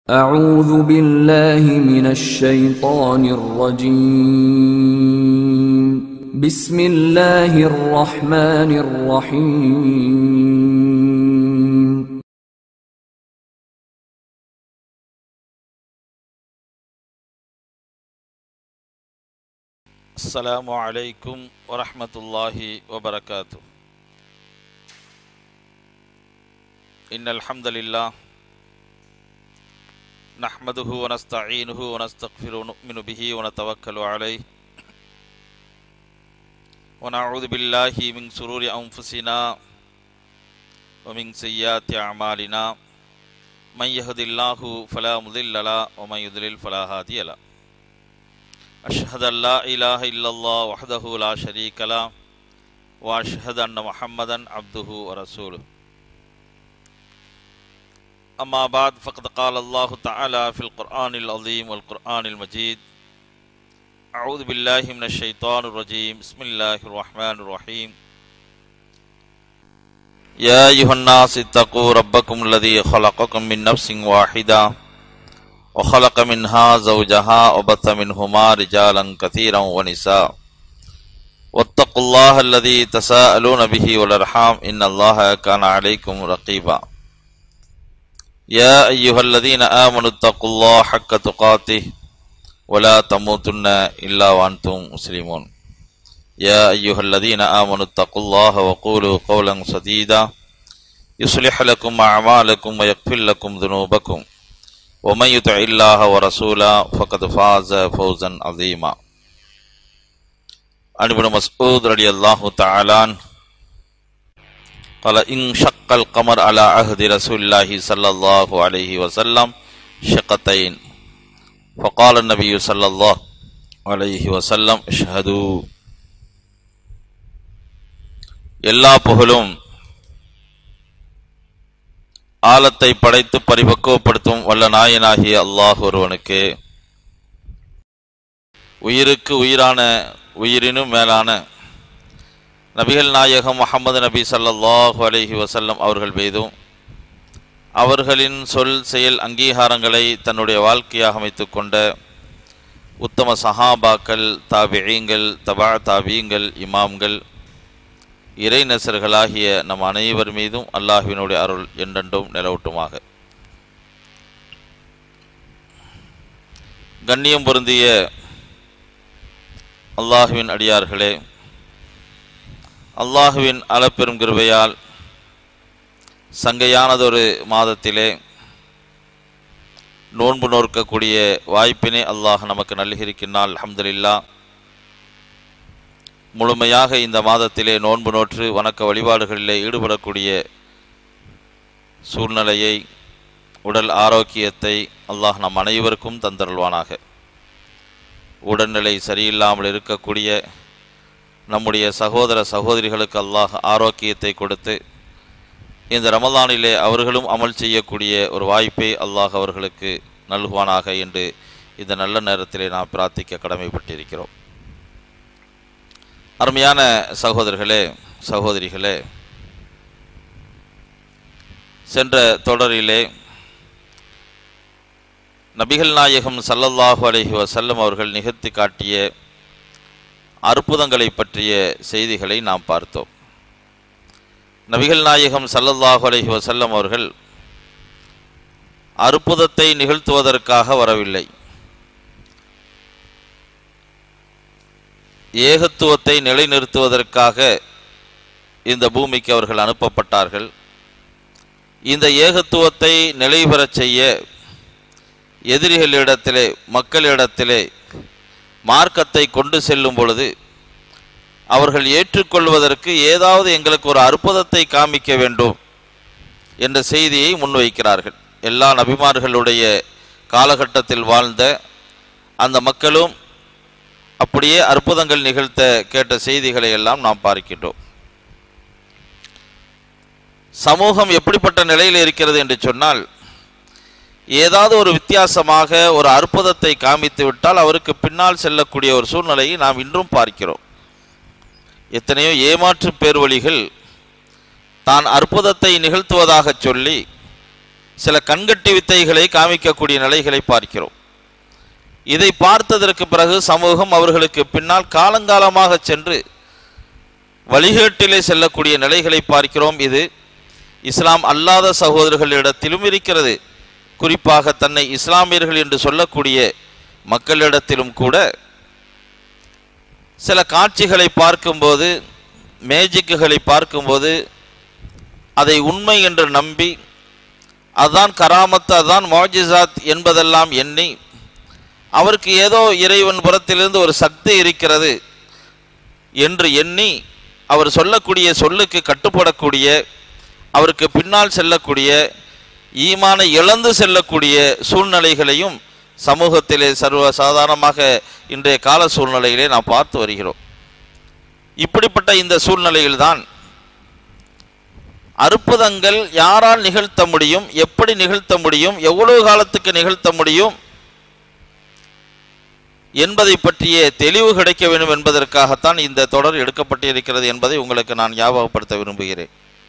أعوذ بالله من الشيطان الرجيم بسم الله الرحمن الرحيم السلام عليكم ورحمة الله وبركاته إن الحمد لله نحمده ونستعينه ونستغفره ونؤمن به ونتوكل عليه ونعوذ بالله من شرور أنفسنا ومن سيئات أعمالنا من يهد الله فلا مضل له ومن يضلل فلا هادي له أشهد أن لا إله إلا الله وحده لا شريك له وأشهد أن محمدا عبده ورسوله أما بعد فقد قال الله تعالى في القرآن العظيم والقرآن المجيد أعوذ بالله من الشيطان الرجيم بسم الله الرحمن الرحيم يا أيها الناس اتقوا ربكم الذي خلقكم من نفس واحدة وخلق منها زوجها وبث منهما رجالا كثيرا ونساء واتقوا الله الذي تساءلون به والارحام ان الله كان عليكم رقيبا يا ايها الذين امنوا اتقوا الله حق تقاته ولا تموتن الا وانتم مسلمون يا ايها الذين امنوا اتقوا الله وقولوا قولا سديدا يصلح لكم اعمالكم ويغفر لكم ذنوبكم ومن يطع الله ورسوله فقد فاز فوزا عظيما عن ابن مسعود رضي الله تعالى عنه قال إن شق القمر على عهد رسول الله صلى الله عليه وسلم شقتين فقال النبي صلى الله عليه وسلم اشهدوا எல்லா புகழும் ஆழத்தை படைத்து பரிபக்குவப்படுத்தும் வல்ல நாயனாகிய அல்லாஹ் ஒருவனுக்கு உயிருக்கு உயிரான உயிரினும் மேலான நபிகள் நாயகம் முகமது நபி ஸல்லல்லாஹு அலைஹி வஸல்லம் அவர்கள் மீதும் அவர்களின் சொல் செயல் அங்கீகாரங்களை தன்னுடைய வாழ்க்கையாக அமைத்து கொண்ட உத்தம சஹாபாக்கள் தாபியங்கள் தபா தாபியங்கள் இமாம்கள் இறைநசர்களாகிய நம் அனைவர் மீதும் அல்லாஹ்வினுடைய அருள் என்றென்றும் நிலவட்டுமாக கண்ணியம் பொருந்திய அல்லாஹுவின் அடியார்களே அல்லாஹுவின் அளப்பெரும் கிருபையால் சங்கையானதொரு மாதத்திலே நோன்பு நோக்கக்கூடிய வாய்ப்பினை அல்லாஹ் நமக்கு நல்கியிருக்கின்றால் அல்ஹம்துலில்லா முழுமையாக இந்த மாதத்திலே நோன்பு நோற்று வணக்க வழிபாடுகளிலே ஈடுபடக்கூடிய சூழ்நிலையை உடல் ஆரோக்கியத்தை அல்லாஹ் நம் அனைவருக்கும் தந்தருள்வானாக உடல்நிலை சரியில்லாமல் இருக்கக்கூடிய நம்முடைய சகோதர சகோதரிகளுக்கு அல்லாஹ் ஆரோக்கியத்தை கொடுத்து இந்த ரமலானிலே அவர்களும் அமல் செய்யக்கூடிய ஒரு வாய்ப்பை அல்லாஹ் அவர்களுக்கு நல்குவானாக என்று இந்த நல்ல நேரத்திலே நாம் பிரார்த்திக்க கடமைப்பட்டிருக்கிறோம் அருமையான சகோதரர்களே சகோதரிகளே சென்ற தொடரிலே நபிகள் நாயகம் சல்லல்லாஹு அலைஹி வசல்லம் அவர்கள் நிகழ்த்தி காட்டிய அற்புதங்களை பற்றிய செய்திகளை நாம் பார்த்தோம் நபிகள் நாயகம் சல்லல்லாஹு அலைஹி வசல்லம் அவர்கள் அற்புதத்தை நிகழ்த்துவதற்காக வரவில்லை ஏகத்துவத்தை நிலைநிறுத்துவதற்காக இந்த பூமிக்கு அவர்கள் அனுப்பப்பட்டார்கள் இந்த ஏகத்துவத்தை நிலைபெறச் செய்ய எதிரிகளிடத்திலே மக்களிடத்திலே மார்க்கத்தை கொண்டு செல்லும் பொழுது அவர்கள் ஏற்றுக்கொள்வதற்கு ஏதாவது எங்களுக்கு ஒரு அற்புதத்தை காமிக்க வேண்டும் என்ற செய்தியை முன்வைக்கிறார்கள் எல்லா நபிமார்களுடைய காலகட்டத்தில் வாழ்ந்த அந்த மக்களும் அப்படியே அற்புதங்கள் நிகழ்த்த கேட்ட செய்திகளை எல்லாம் நாம் பார்க்கின்றோம் சமூகம் எப்படிப்பட்ட நிலையில் இருக்கிறது என்று சொன்னால் ஏதாவது ஒரு வித்தியாசமாக ஒரு அற்புதத்தை காமித்து விட்டால் அவருக்கு பின்னால் செல்லக்கூடிய ஒரு சூழ்நிலையை நாம் இன்றும் பார்க்கிறோம் எத்தனையோ ஏமாற்று பேர்வழிகள் தான் அற்புதத்தை நிகழ்த்துவதாக சொல்லி சில கண்கட்டி வித்தைகளை காமிக்கக்கூடிய நிலைகளை பார்க்கிறோம் இதை பார்த்ததற்கு பிறகு சமூகம் அவர்களுக்கு பின்னால் காலங்காலமாக சென்று வழிகேட்டிலே செல்லக்கூடிய நிலைகளை பார்க்கிறோம் இது இஸ்லாம் அல்லாத சகோதரர்களிடத்திலும் இருக்கிறது குறிப்பாக தன்னை இஸ்லாமியர்கள் என்று சொல்லக்கூடிய மக்களிடத்திலும் கூட சில காட்சிகளை பார்க்கும்போது மேஜிக்குகளை பார்க்கும்போது அதை உண்மை என்று நம்பி அதான் கராமத் அதான் மோஜிசாத் என்பதெல்லாம் எண்ணி அவருக்கு ஏதோ இறைவன் புறத்திலிருந்து ஒரு சக்தி இருக்கிறது என்று எண்ணி அவர் சொல்லக்கூடிய சொல்லுக்கு கட்டுப்படக்கூடிய அவருக்கு பின்னால் செல்லக்கூடிய ஈமானை இழந்து செல்லக்கூடிய சூழ்நிலைகளையும் சமூகத்திலே சர்வ சாதாரணமாக இன்றைய கால சூழ்நிலையிலே நாம் பார்த்து வருகிறோம் இப்படிப்பட்ட இந்த சூழ்நிலையில்தான் அற்புதங்கள் யாரால் நிகழ்த்த முடியும் எப்படி நிகழ்த்த முடியும் எவ்வளவு காலத்துக்கு நிகழ்த்த முடியும் என்பதை பற்றிய தெளிவு கிடைக்க வேண்டும் என்பதற்காகத்தான் இந்த தொடர் எடுக்கப்பட்டிருக்கிறது என்பதை உங்களுக்கு நான் ஞாபகப்படுத்த விரும்புகிறேன்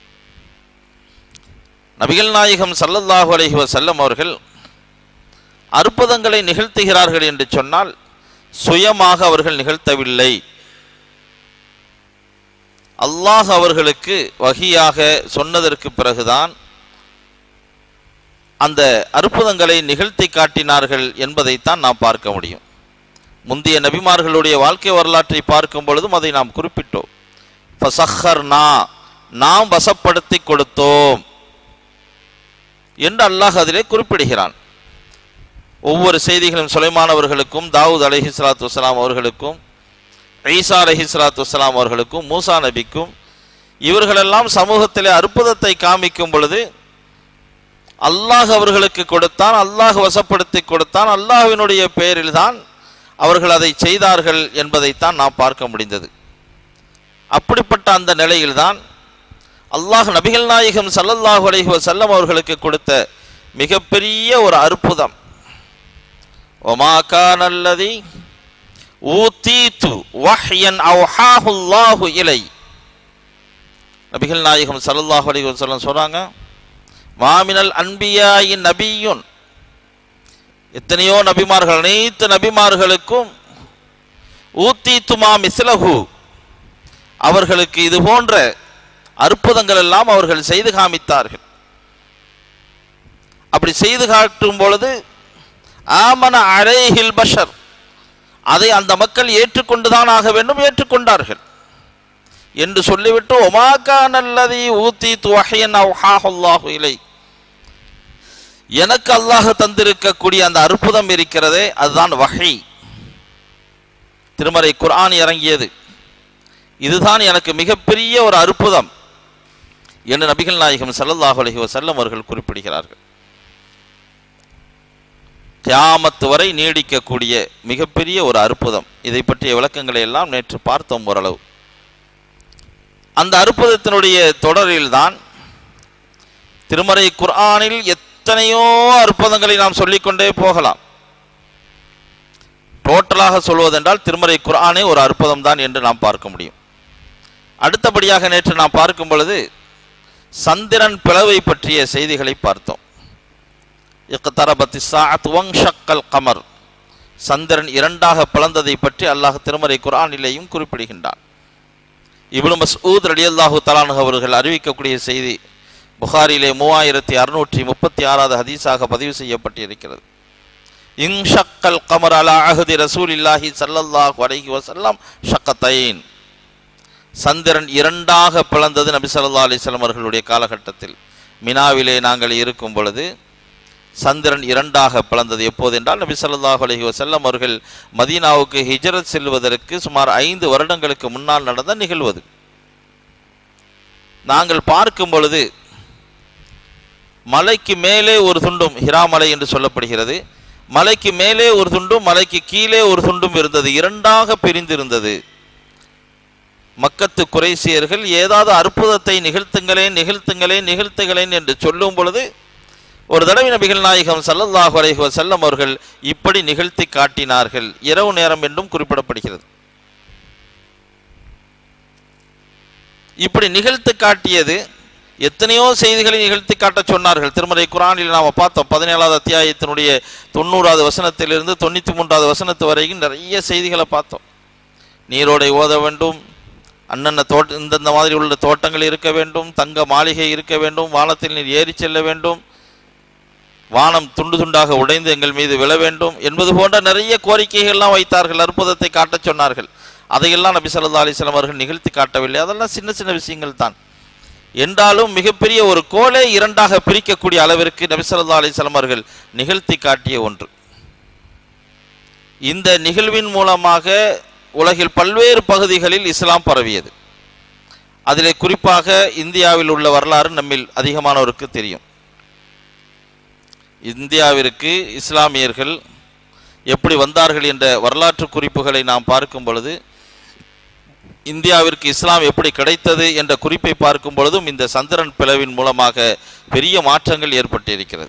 நபிகள் நாயகம் சல்லல்லாஹு அலைஹி வஸல்லம் அவர்கள் அற்புதங்களை நிகழ்த்துகிறார்கள் என்று சொன்னால் சுயமாக அவர்கள் நிகழ்த்தவில்லை அல்லாஹ் அவர்களுக்கு வகியாக சொன்னதற்கு பிறகுதான் அந்த அற்புதங்களை நிகழ்த்தி காட்டினார்கள் என்பதைத்தான் நாம் பார்க்க முடியும் முந்தைய நபிமார்களுடைய வாழ்க்கை வரலாற்றை பார்க்கும் பொழுதும் அதை நாம் குறிப்பிட்டோம் ஃபசஹர்னா நாம் வசப்படுத்தி கொடுத்தோம் என்று அல்லாஹ் அதிலே குறிப்பிடுகிறான் ஒவ்வொரு செய்திகளும் சுலைமான் அவர்களுக்கும் தாவூத் அலஹி சலாத்து வலாம் அவர்களுக்கும் ஈசா அலஹி சலாத்து வலாம் அவர்களுக்கும் மூசா நபிக்கும் இவர்களெல்லாம் சமூகத்திலே அற்புதத்தை காமிக்கும் பொழுது அல்லாஹ் அவர்களுக்கு கொடுத்தான் அல்லாஹ் வசப்படுத்தி கொடுத்தான் அல்லாஹ்வினுடைய பெயரில்தான் அவர்கள் அதை செய்தார்கள் என்பதைத்தான் நாம் பார்க்க முடிந்தது அப்படிப்பட்ட அந்த நிலையில்தான் அல்லாஹ் நபிகள் நாயகம் சல்லல்லாஹு அலைஹி வஸல்லம் அவர்களுக்கு கொடுத்த மிகப்பெரிய ஒரு அற்புதம் ஒமா கானல்லதி ஊத்தீத்து வஹ்யன் அவ்ஹாஹுல்லாஹு இலை நபிகள் நாயகம் சல்லல்லாஹு அலைஹி வஸல்லம் சொல்றாங்க மாமினல் அன்பியாயின் நபியுன் எத்தனையோ நபிமார்கள் அனைத்து நபிமார்களுக்கும் ஊத்தீத்துமா மிஸ்லஹு அவர்களுக்கு இது போன்ற அற்புதங்கள் எல்லாம் அவர்கள் செய்து காமித்தார்கள் அப்படி செய்து காட்டும் பொழுது ஆமன அலைஹில் பஷர் அதை அந்த மக்கள் ஏற்றுக்கொண்டுதான் ஆக வேண்டும் ஏற்றுக்கொண்டார்கள் என்று சொல்லிவிட்டு ஒமாக்கா நல்லதி ஊத்தி துவகையன் அவ்ஹாஹுல்லாஹு இலை எனக்கு அல்லாஹ் தந்திருக்கக்கூடிய அந்த அற்புதம் இருக்கிறதே அதுதான் வகை திருமறை குர்ஆன் இறங்கியது இதுதான் எனக்கு மிகப்பெரிய ஒரு அற்புதம் என்று நபிகள் நாயகம் ஸல்லல்லாஹு அலைஹி வஸல்லம் அவர்கள் குறிப்பிடுகிறார்கள் கியாமத்து வரை நீடிக்கக்கூடிய மிகப்பெரிய ஒரு அற்புதம் இதை பற்றிய விளக்கங்களை எல்லாம் நேற்று பார்த்தோம் ஓரளவு அந்த அற்புதத்தினுடைய தொடரில்தான் திருமறை குர்ஆனில் எத்தனையோ அற்புதங்களை நாம் சொல்லிக்கொண்டே போகலாம் டோட்டலாக சொல்வதென்றால் திருமறை குர்ஆனே ஒரு அற்புதம் தான் என்று நாம் பார்க்க முடியும் அடுத்தபடியாக நேற்று நாம் பார்க்கும் பொழுது சந்திரன் பிளவை பற்றிய செய்திகளை பார்த்தோம் இக்தரபத்தி சாத் வங் ஷக்கல் கமர் சந்திரன் இரண்டாக பிளந்ததை பற்றி அல்லாஹ் திருமறை குர்ஆனிலேயும் குறிப்பிடுகின்றான் இப்னு மஸ்ஊத் ரலியல்லாஹு தலானு அவர்கள் அறிவிக்கக்கூடிய செய்தி புகாரிலே மூவாயிரத்தி அறுநூற்றி முப்பத்தி ஆறாவது ஹதீஸாக பதிவு செய்யப்பட்டிருக்கிறது இன்ஷக்கல் கமர் அலா அஹதி ரசூலில்லாஹி ஸல்லல்லாஹு அலைஹி வஸல்லம் ஷக்கத்தைன் சந்திரன் இரண்டாக பிளந்தது நபி ஸல்லல்லாஹு அலைஹி வஸல்லம் அவர்களுடைய காலகட்டத்தில் மினாவிலே நாங்கள் இருக்கும் பொழுது சந்திரன் இரண்டாக பிளந்தது எப்போது என்றால் நபி ஸல்லல்லாஹு அலைஹி வஸல்லம் அவர்கள் மதீனாவுக்கு ஹிஜ்ரத் செல்வதற்கு சுமார் ஐந்து வருடங்களுக்கு முன்னால் நடந்த நிகழ்வது நாங்கள் பார்க்கும் பொழுது மலைக்கு மேலே ஒரு துண்டும் ஹிராமலை என்று சொல்லப்படுகிறது மலைக்கு மேலே ஒரு துண்டும் மலைக்கு கீழே ஒரு துண்டும் இருந்தது இரண்டாக பிரிந்திருந்தது மக்கத்து குறைசியர்கள் ஏதாவது அற்புதத்தை நிகழ்த்துங்களேன் நிகழ்த்துங்களேன் நிகழ்த்துங்களேன் என்று சொல்லும் பொழுது ஒரு தடவை நபிகள் நாயகம் ஸல்லல்லாஹு அலைஹி வஸல்லம் அவர்கள் இப்படி நிகழ்த்தி காட்டினார்கள் இரவு நேரம் என்றும் குறிப்பிடப்படுகிறது இப்படி நிகழ்த்து காட்டியது எத்தனையோ செய்திகளை நிகழ்த்தி காட்டச் சொன்னார்கள் திருமறை குரானில் நாம் பார்த்தோம் பதினேழாவது அத்தியாயத்தினுடைய தொண்ணூறாவது வசனத்திலிருந்து தொண்ணூற்றி மூன்றாவது வசனத்து வரைக்கும் நிறைய செய்திகளை பார்த்தோம் நீரோடை ஓத வேண்டும் அண்ணன்ன தோட்ட இந்தந்த மாதிரி உள்ள தோட்டங்கள் இருக்க வேண்டும் தங்க மாளிகை இருக்க வேண்டும் வானத்தில் நீர் ஏறி செல்ல வேண்டும் வானம் துண்டு துண்டாக உடைந்து எங்கள் மீது விழ வேண்டும் என்பது போன்ற நிறைய கோரிக்கைகள்லாம் வைத்தார்கள் அற்புதத்தை காட்டச் சொன்னார்கள் அதையெல்லாம் நபி ஸல்லல்லாஹு அலைஹி வஸல்லம் அவர்கள் நிகழ்த்தி காட்டவில்லை அதெல்லாம் சின்ன சின்ன விஷயங்கள் தான் என்றாலும் மிகப்பெரிய ஒரு கோலை இரண்டாக பிரிக்கக்கூடிய அளவிற்கு நபி ஸல்லல்லாஹு அலைஹி வஸல்லம் அவர்கள் நிகழ்த்தி காட்டிய ஒன்று இந்த நிகழ்வின் மூலமாக உலகில் பல்வேறு பகுதிகளில் இஸ்லாம் பரவியது அதிலே குறிப்பாக இந்தியாவில் உள்ள வரலாறு நம்மில் அதிகமானோருக்கு தெரியும் இந்தியாவிற்கு இஸ்லாமியர்கள் எப்படி வந்தார்கள் என்ற வரலாற்று குறிப்புகளை நாம் பார்க்கும் பொழுது இந்தியாவிற்கு இஸ்லாம் எப்படி கிடைத்தது என்ற குறிப்பை பார்க்கும் பொழுதும் இந்த சந்திரன் பிளவின் மூலமாக பெரிய மாற்றங்கள் ஏற்பட்டிருக்கிறது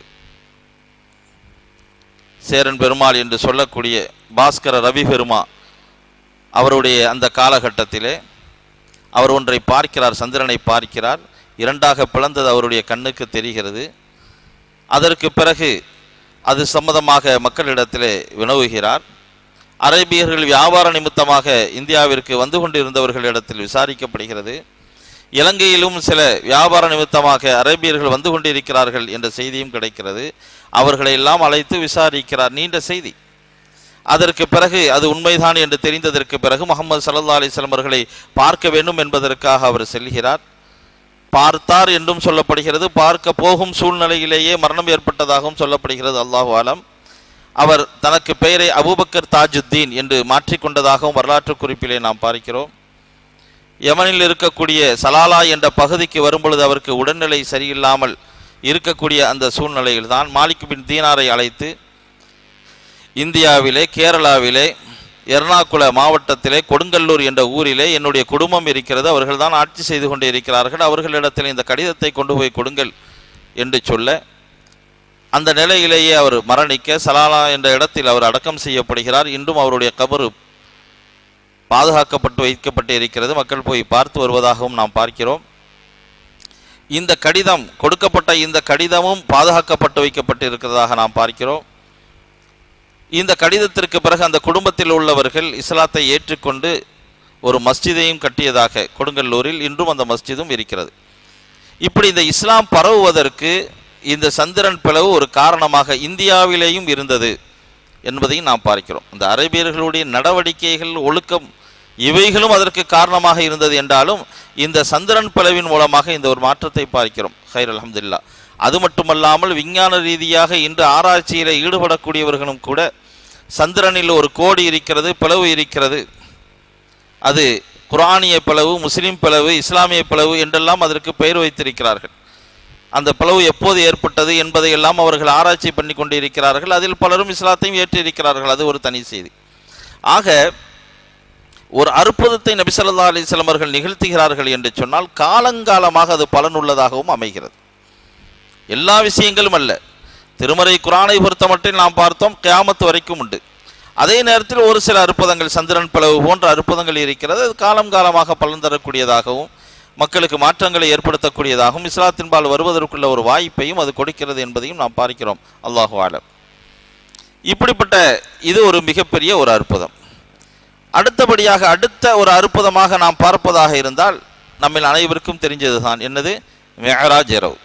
சேரன் பெருமாள் என்று சொல்லக்கூடிய பாஸ்கர ரவி பெருமா அவருடைய அந்த காலகட்டத்திலே அவர் ஒன்றை பார்க்கிறார் சந்திரனை பார்க்கிறார் இரண்டாக பிளந்தது அவருடைய கண்ணுக்கு தெரிகிறது அதற்கு பிறகு அது சம்மதமாக மக்களிடத்திலே வினவுகிறார் அரேபியர்கள் வியாபார நிமித்தமாக இந்தியாவிற்கு வந்து கொண்டிருந்தவர்களிடத்தில் விசாரிக்கப்படுகிறது இலங்கையிலும் சில வியாபார நிமித்தமாக அரேபியர்கள் வந்து கொண்டிருக்கிறார்கள் என்ற செய்தியும் கிடைக்கிறது அவர்களை எல்லாம் அழைத்து விசாரிக்கிறார் நீண்ட செய்தி அதற்கு பிறகு அது உண்மைதான் என்று தெரிந்ததற்கு பிறகு முகமது சல்லா அலிஸ்லாம் அவர்களை பார்க்க வேண்டும் என்பதற்காக அவர் செல்கிறார் பார்த்தார் என்றும் சொல்லப்படுகிறது பார்க்க போகும் சூழ்நிலையிலேயே மரணம் ஏற்பட்டதாகவும் சொல்லப்படுகிறது அல்லாஹு ஆலம் அவர் தனக்கு பெயரை அபூபக்கர் தாஜுத்தீன் என்று மாற்றிக்கொண்டதாகவும் வரலாற்று குறிப்பிலே நாம் பார்க்கிறோம் யமனில் இருக்கக்கூடிய சலாலா என்ற பகுதிக்கு வரும்பொழுது அவருக்கு உடல்நிலை சரியில்லாமல் இருக்கக்கூடிய அந்த சூழ்நிலையில் தான் மாலிக் பின் தீனாரை அழைத்து இந்தியாவிலே கேரளாவிலே எர்ணாகுள மாவட்டத்திலே கொடுங்கல்லூர் என்ற ஊரிலே என்னுடைய குடும்பம் இருக்கிறது அவர்கள் தான் ஆட்சி செய்து கொண்டு இருக்கிறார்கள் அவர்களிடத்தில் இந்த கடிதத்தை கொண்டு போய் கொடுங்கள் என்று சொல்ல அந்த நிலையிலேயே அவர் மரணிக்க சலாலா என்ற இடத்தில் அவர் அடக்கம் செய்யப்படுகிறார் இன்றும் அவருடைய கபரு பாதுகாக்கப்பட்டு வைக்கப்பட்டு இருக்கிறது மக்கள் போய் பார்த்து வருவதாகவும் நாம் பார்க்கிறோம் இந்த கடிதம் கொடுக்கப்பட்ட இந்த கடிதமும் பாதுகாக்கப்பட்டு வைக்கப்பட்டு இருக்கிறதாக நாம் பார்க்கிறோம் இந்த கடிதத்திற்கு பிறகு அந்த குடும்பத்தில் உள்ளவர்கள் இஸ்லாத்தை ஏற்றுக்கொண்டு ஒரு மஸ்ஜிதையும் கட்டியதாக கொடுங்கல்லூரில் இன்றும் அந்த மஸ்ஜிதும் இருக்கிறது இப்படி இந்த இஸ்லாம் பரவுவதற்கு இந்த சந்திரன் பிளவு ஒரு காரணமாக இந்தியாவிலேயும் இருந்தது என்பதையும் நாம் பார்க்கிறோம் இந்த அரேபியர்களுடைய நடவடிக்கைகள் ஒழுக்கம் இவைகளும் அதற்கு காரணமாக இருந்தது என்றாலும் இந்த சந்திரன் பிளவின் மூலமாக இந்த ஒரு மாற்றத்தை பார்க்கிறோம் ஹைர் அலமதுல்லா அது மட்டுமல்லாமல் விஞ்ஞான ரீதியாக இன்று ஆராய்ச்சியில் ஈடுபடக்கூடியவர்களும் கூட சந்திரனில் ஒரு கோடி இருக்கிறது பிளவு இருக்கிறது அது குரானிய பிளவு முஸ்லிம் பிளவு இஸ்லாமிய பிளவு என்றெல்லாம் அதற்கு பெயர் வைத்திருக்கிறார்கள் அந்த பிளவு எப்போது ஏற்பட்டது என்பதை எல்லாம் அவர்கள் ஆராய்ச்சி பண்ணி கொண்டிருக்கிறார்கள் அதில் பலரும் இஸ்லாத்தையும் ஏற்றிருக்கிறார்கள் அது ஒரு தனி செய்தி ஆக ஒரு அற்புதத்தை நபி ஸல்லல்லாஹு அலைஹி வஸல்லம் அவர்கள் நிகழ்த்துகிறார்கள் என்று சொன்னால் காலங்காலமாக அது பலனுள்ளதாகவும் அமைகிறது எல்லா விஷயங்களும் அல்ல திருமறை குரானை பொறுத்த மட்டும் நாம் பார்த்தோம் கியாமத்து வரைக்கும் உண்டு அதே நேரத்தில் ஒரு சில அற்புதங்கள் சந்திரன் பிளவு போன்ற அற்புதங்கள் இருக்கிறது அது காலம் காலமாக பலன் தரக்கூடியதாகவும் மக்களுக்கு மாற்றங்களை ஏற்படுத்தக்கூடியதாகவும் இஸ்லாத்தின்பால் வருவதற்குள்ள ஒரு வாய்ப்பையும் அது கொடுக்கிறது என்பதையும் நாம் பார்க்கிறோம் அல்லாஹு ஆலம் இப்படிப்பட்ட இது ஒரு மிகப்பெரிய ஒரு அற்புதம் அடுத்தபடியாக அடுத்த ஒரு அற்புதமாக நாம் பார்ப்பதாக இருந்தால் நம்மில் அனைவருக்கும் தெரிஞ்சதுதான் என்னது மெஹராஜ் இரவு